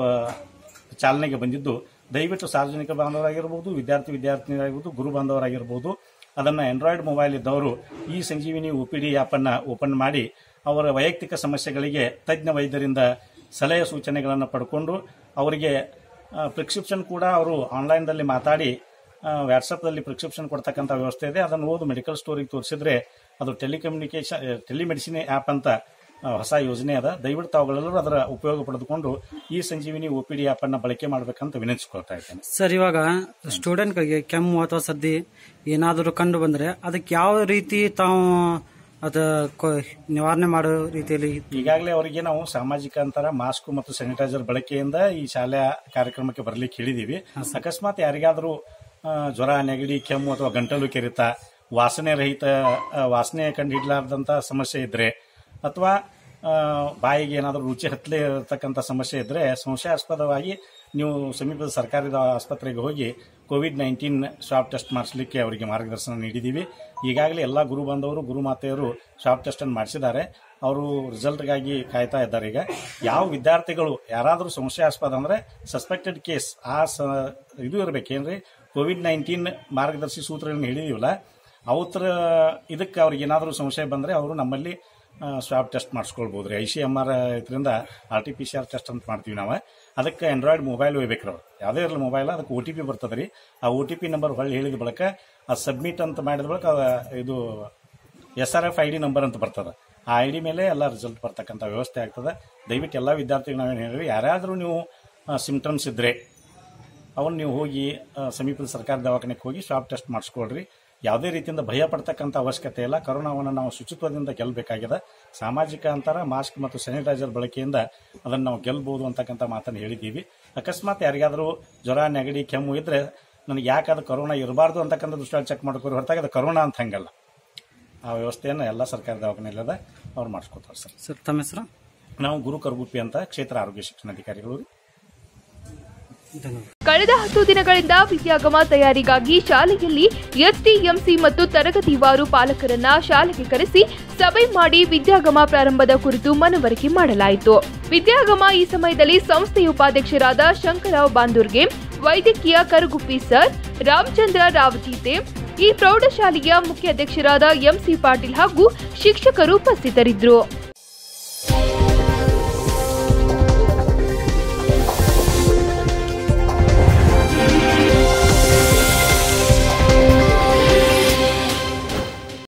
ಚಾಲನೆಗೆ ಬಂದಿದ್ದು ದಯವಿಟ್ಟು ಸಾರ್ವಜನಿಕ ಬಾಂಧವರಾಗಿರ್ಬೋದು ವಿದ್ಯಾರ್ಥಿ ವಿದ್ಯಾರ್ಥಿನಿಯರಾಗಿರ್ಬೋದು ಗುರು ಬಾಂಧವರಾಗಿರ್ಬೋದು ಅದನ್ನು ಆಂಡ್ರಾಯ್ಡ್ ಮೊಬೈಲ್ ಇದ್ದವರು ಈ ಸಂಜೀವಿನಿ ಒ ಪಿ ಡಿ ಆ್ಯಪನ್ನು ಓಪನ್ ಮಾಡಿ ಅವರ ವೈಯಕ್ತಿಕ ಸಮಸ್ಯೆಗಳಿಗೆ ತಜ್ಞ ವೈದ್ಯರಿಂದ ಸಲಹೆ ಸೂಚನೆಗಳನ್ನು ಪಡ್ಕೊಂಡು ಅವರಿಗೆ ಪ್ರಿಸ್ಕ್ರಿಪ್ಷನ್ ಕೂಡ ಅವರು ಆನ್ಲೈನ್ದಲ್ಲಿ ಮಾತಾಡಿ ವ್ಯಾಟ್ಸಪ್ದಲ್ಲಿ ಪ್ರಿಸ್ಕ್ರಿಪ್ಷನ್ ಕೊಡ್ತಕ್ಕಂಥ ವ್ಯವಸ್ಥೆ ಇದೆ ಅದನ್ನು ಓದು ಮೆಡಿಕಲ್ ಸ್ಟೋರಿಗೆ ತೋರಿಸಿದ್ರೆ ಅದು ಟೆಲಿಕಮ್ಯುನಿಕೇಶನ್ ಟೆಲಿಮೆಡಿಸಿನ್ ಆ್ಯಪ್ ಅಂತ ಆ, ಹೊಸ ಯೋಜನೆ ಅದ ದಯವಿಟ್ಟು ತಾವುಗಳೆಲ್ಲರೂ ಅದರ ಉಪಯೋಗ ಪಡೆದುಕೊಂಡು ಈ ಸಂಜೀವಿನಿ ಒ ಪಿ ಡಿ ಆ್ಯಪನ್ನು ಬಳಕೆ ಮಾಡಬೇಕಂತ ವಿನಂತಿಸ್ಕೊಳ್ತಾ ಇದ್ದೇನೆ ಸರ್ ಇವಾಗ ಸ್ಟೂಡೆಂಟ್ಗಳಿಗೆ ಕೆಮ್ಮು ಅಥವಾ ಸರ್ದಿ ಏನಾದರೂ ಕಂಡು ಬಂದ್ರೆ ಅದಕ್ಕೆ ಯಾವ ರೀತಿ ತಾವು ಅದ ಕೊ- ನಿವಾರಣೆ ಮಾಡೋ ರೀತಿಯಲ್ಲಿ ಈಗಾಗಲೇ ಅವರಿಗೆ ನಾವು ಸಾಮಾಜಿಕ ಅಂತರ ಮಾಸ್ಕ್ ಮತ್ತು ಸ್ಯಾನಿಟೈಸರ್ ಬಳಕೆಯಿಂದ ಈ ಶಾಲೆಯ ಕಾರ್ಯಕ್ರಮಕ್ಕೆ ಬರಲಿಕ್ಕೆ ಹೇಳಿದೀವಿ ಅಕಸ್ಮಾತ್ ಯಾರಿಗಾದರೂ ಆ, ಜ್ವರ ನೆಗಡಿ ಕೆಮ್ಮು ಅಥವಾ ಗಂಟಲು ಕೆರೆತ ವಾಸನೆ ರಹಿತ ಆ, ವಾಸನೆ ಕಂಡು ಹಿಡ್ಲಾರ್ದಂಥ ಸಮಸ್ಯೆ ಇದ್ರೆ ಅಥವಾ ಆ, ಬಾಯಿಗೆ ಏನಾದರೂ ರುಚಿ ಹತ್ತಲೇ ಇರತಕ್ಕಂಥ ಸಮಸ್ಯೆ ಇದ್ರೆ ಸಂಶಯಾಸ್ಪದವಾಗಿ ನೀವು ಸಮೀಪದ ಸರ್ಕಾರಿ ದ- ಆಸ್ಪತ್ರೆಗೆ ಹೋಗಿ ಕೋವಿಡ್ ನೈನ್ಟೀನ್ ಸ್ವಾಬ್ ಟೆಸ್ಟ್ ಮಾಡಿಸಲಿಕ್ಕೆ ಅವರಿಗೆ ಮಾರ್ಗದರ್ಶನ ನೀಡಿದ್ದೀವಿ ಈಗಾಗಲೇ ಎಲ್ಲ ಗುರು ಬಾಂಧವರು ಗುರುಮಾತೆಯರು ಸ್ವಾಬ್ ಟೆಸ್ಟ್ ಅನ್ನು ಮಾಡಿಸಿದ್ದಾರೆ ಅವರು ರಿಸಲ್ಟ್ಗಾಗಿ ಕಾಯ್ತಾ ಇದ್ದಾರೆ ಈಗ ಯಾವ ವಿದ್ಯಾರ್ಥಿಗಳು ಯಾರಾದರೂ ಸಂಶಯಾಸ್ಪದ ಅಂದ್ರೆ ಸಸ್ಪೆಕ್ಟೆಡ್ ಕೇಸ್ ಆ ಸ ಇದು ಇರಬೇಕೇನ್ರಿ ಕೋವಿಡ್ ನೈನ್ಟೀನ್ ಮಾರ್ಗದರ್ಶಿ ಸೂತ್ರಗಳನ್ನು ಹೇಳಿದೀವಲ್ಲ ಅವತ್ರ ಇದಕ್ಕೆ ಅವ್ರಿಗೆ ಏನಾದರೂ ಸಂಶಯ ಬಂದರೆ ಅವರು ನಮ್ಮಲ್ಲಿ ಸ್ವಾಬ್ ಟೆಸ್ಟ್ ಮಾಡಿಸ್ಕೊಳ್ಬೋದು ರೀ ಐ ಸಿ ಎಮ್ ಆರ್ ಇದರಿಂದ R T P C R test ಅಂತ ಮಾಡ್ತೀವಿ ನಾವು ಅದಕ್ಕೆ ಆಂಡ್ರಾಯ್ಡ್ ಮೊಬೈಲ್ ಒಯ್ಬೇಕ್ರಿ ಅವ್ರು ಯಾವುದೇ ಇರಲಿ ಮೊಬೈಲ್ ಅದಕ್ಕೆ ಒ ಟಿ ಪಿ ಬರ್ತದೆ ರೀ ಆ ಒ ಟಿ ಪಿ ನಂಬರ್ ಹೊಳ್ಳಿ ಹೇಳಿದ ಬಳಿಕ ಆ ಸಬ್ಮಿಟ್ ಅಂತ ಮಾಡಿದ ಬಳಿಕ ಅದ ಇದು S R F I D number ಅಂತ ಬರ್ತದೆ ಆ ಐ ಡಿ ಮೇಲೆ ಎಲ್ಲ ರಿಸಲ್ಟ್ ಬರ್ತಕ್ಕಂಥ ವ್ಯವಸ್ಥೆ ಆಗ್ತದೆ ದಯವಿಟ್ಟು ಎಲ್ಲ ವಿದ್ಯಾರ್ಥಿಗಳು ನಾವೇನು ಹೇಳಿವಿ ಯಾರ್ಯಾದರೂ ನೀವು ಸಿಮ್ಟಮ್ಸ್ ಇದ್ದರೆ ಅವನ್ನ ನೀವು ಹೋಗಿ ಆ, ಸಮೀಪದ ಸರ್ಕಾರ ದವಾಖಾನೆಗೆ ಹೋಗಿ ಸ್ವಾಬ್ ಟೆಸ್ಟ್ ಮಾಡಿಸ್ಕೊಳ್ರಿ ಯಾವುದೇ ರೀತಿಯಿಂದ ಭಯ ಪಡ್ತಕ್ಕಂಥ ಅವಶ್ಯಕತೆ ಇಲ್ಲ ಕರೋನಾವನ್ನು ನಾವು ಶುಚಿತ್ವದಿಂದ ಗೆಲ್ಲಬೇಕಾಗಿದೆ ಸಾಮಾಜಿಕ ಅಂತರ ಮಾಸ್ಕ್ ಮತ್ತು ಸ್ಯಾನಿಟೈಸರ್ ಬಳಕೆಯಿಂದ ಅದನ್ನು ನಾವು ಗೆಲ್ಬೋದು ಅಂತಕ್ಕಂಥ ಮಾತನ್ನು ಹೇಳಿದ್ದೀವಿ ಅಕಸ್ಮಾತ್ ಯಾರಿಗಾದರೂ ಜ್ವರ ನೆಗಡಿ ಕೆಮ್ಮು ಇದ್ದರೆ ನನಗೆ ಯಾಕೆ ಅದು ಕರೋನಾ ಇರಬಾರ್ದು ಅಂತಕ್ಕಂಥ ದೃಷ್ಟಿಯಲ್ಲಿ ಚೆಕ್ ಮಾಡ್ಕೋರಿ ಹೊರತಾಗಿ ಅದು ಕರೋನಾ ಅಂತ ಹಂಗಲ್ಲ ಆ ವ್ಯವಸ್ಥೆಯನ್ನು ಎಲ್ಲ ಸರ್ಕಾರಿ ದವಾಖಾನೆಯಲ್ಲದ ಅವ್ರು ಮಾಡಿಸ್ಕೊತಾರೆ ಸರ್ ಸರ್ ತಮ್ಮ ಹೆಸರು ನಾವು ಗುರು ಕರ್ಗುಪ್ಪಿ ಅಂತ ಕ್ಷೇತ್ರ ಆರೋಗ್ಯ ಶಿಕ್ಷಣಾಧಿಕಾರಿಗಳು ಕಳೆದ ಹತ್ತು ದಿನಗಳಿಂದ ವಿದ್ಯಾಗಮ ತಯಾರಿಗಾಗಿ ಶಾಲೆಯಲ್ಲಿ ಎಸ್ಡಿಎಂಸಿ ಮತ್ತು ತರಗತಿವಾರು ಪಾಲಕರನ್ನ ಶಾಲೆಗೆ ಕರೆಸಿ ಸಭೆ ಮಾಡಿ ವಿದ್ಯಾಗಮ ಪ್ರಾರಂಭದ ಕುರಿತು ಮನವರಿಕೆ ಮಾಡಲಾಯಿತು ವಿದ್ಯಾಗಮ ಈ ಸಮಯದಲ್ಲಿ ಸಂಸ್ಥೆಯ ಉಪಾಧ್ಯಕ್ಷರಾದ ಶಂಕರರಾವ್ ಬಾಂದೂರ್ಗೆ ವೈದ್ಯಕೀಯ ಕರಗುಪ್ಪಿ ಸರ್ ರಾಮಚಂದ್ರ ರಾವಜೀತೆ ಈ ಪ್ರೌಢಶಾಲೆಯ ಮುಖ್ಯ ಅಧ್ಯಕ್ಷರಾದ ಎಂಸಿ ಪಾಟೀಲ್ ಹಾಗೂ ಶಿಕ್ಷಕರು ಉಪಸ್ಥಿತರಿದ್ದರು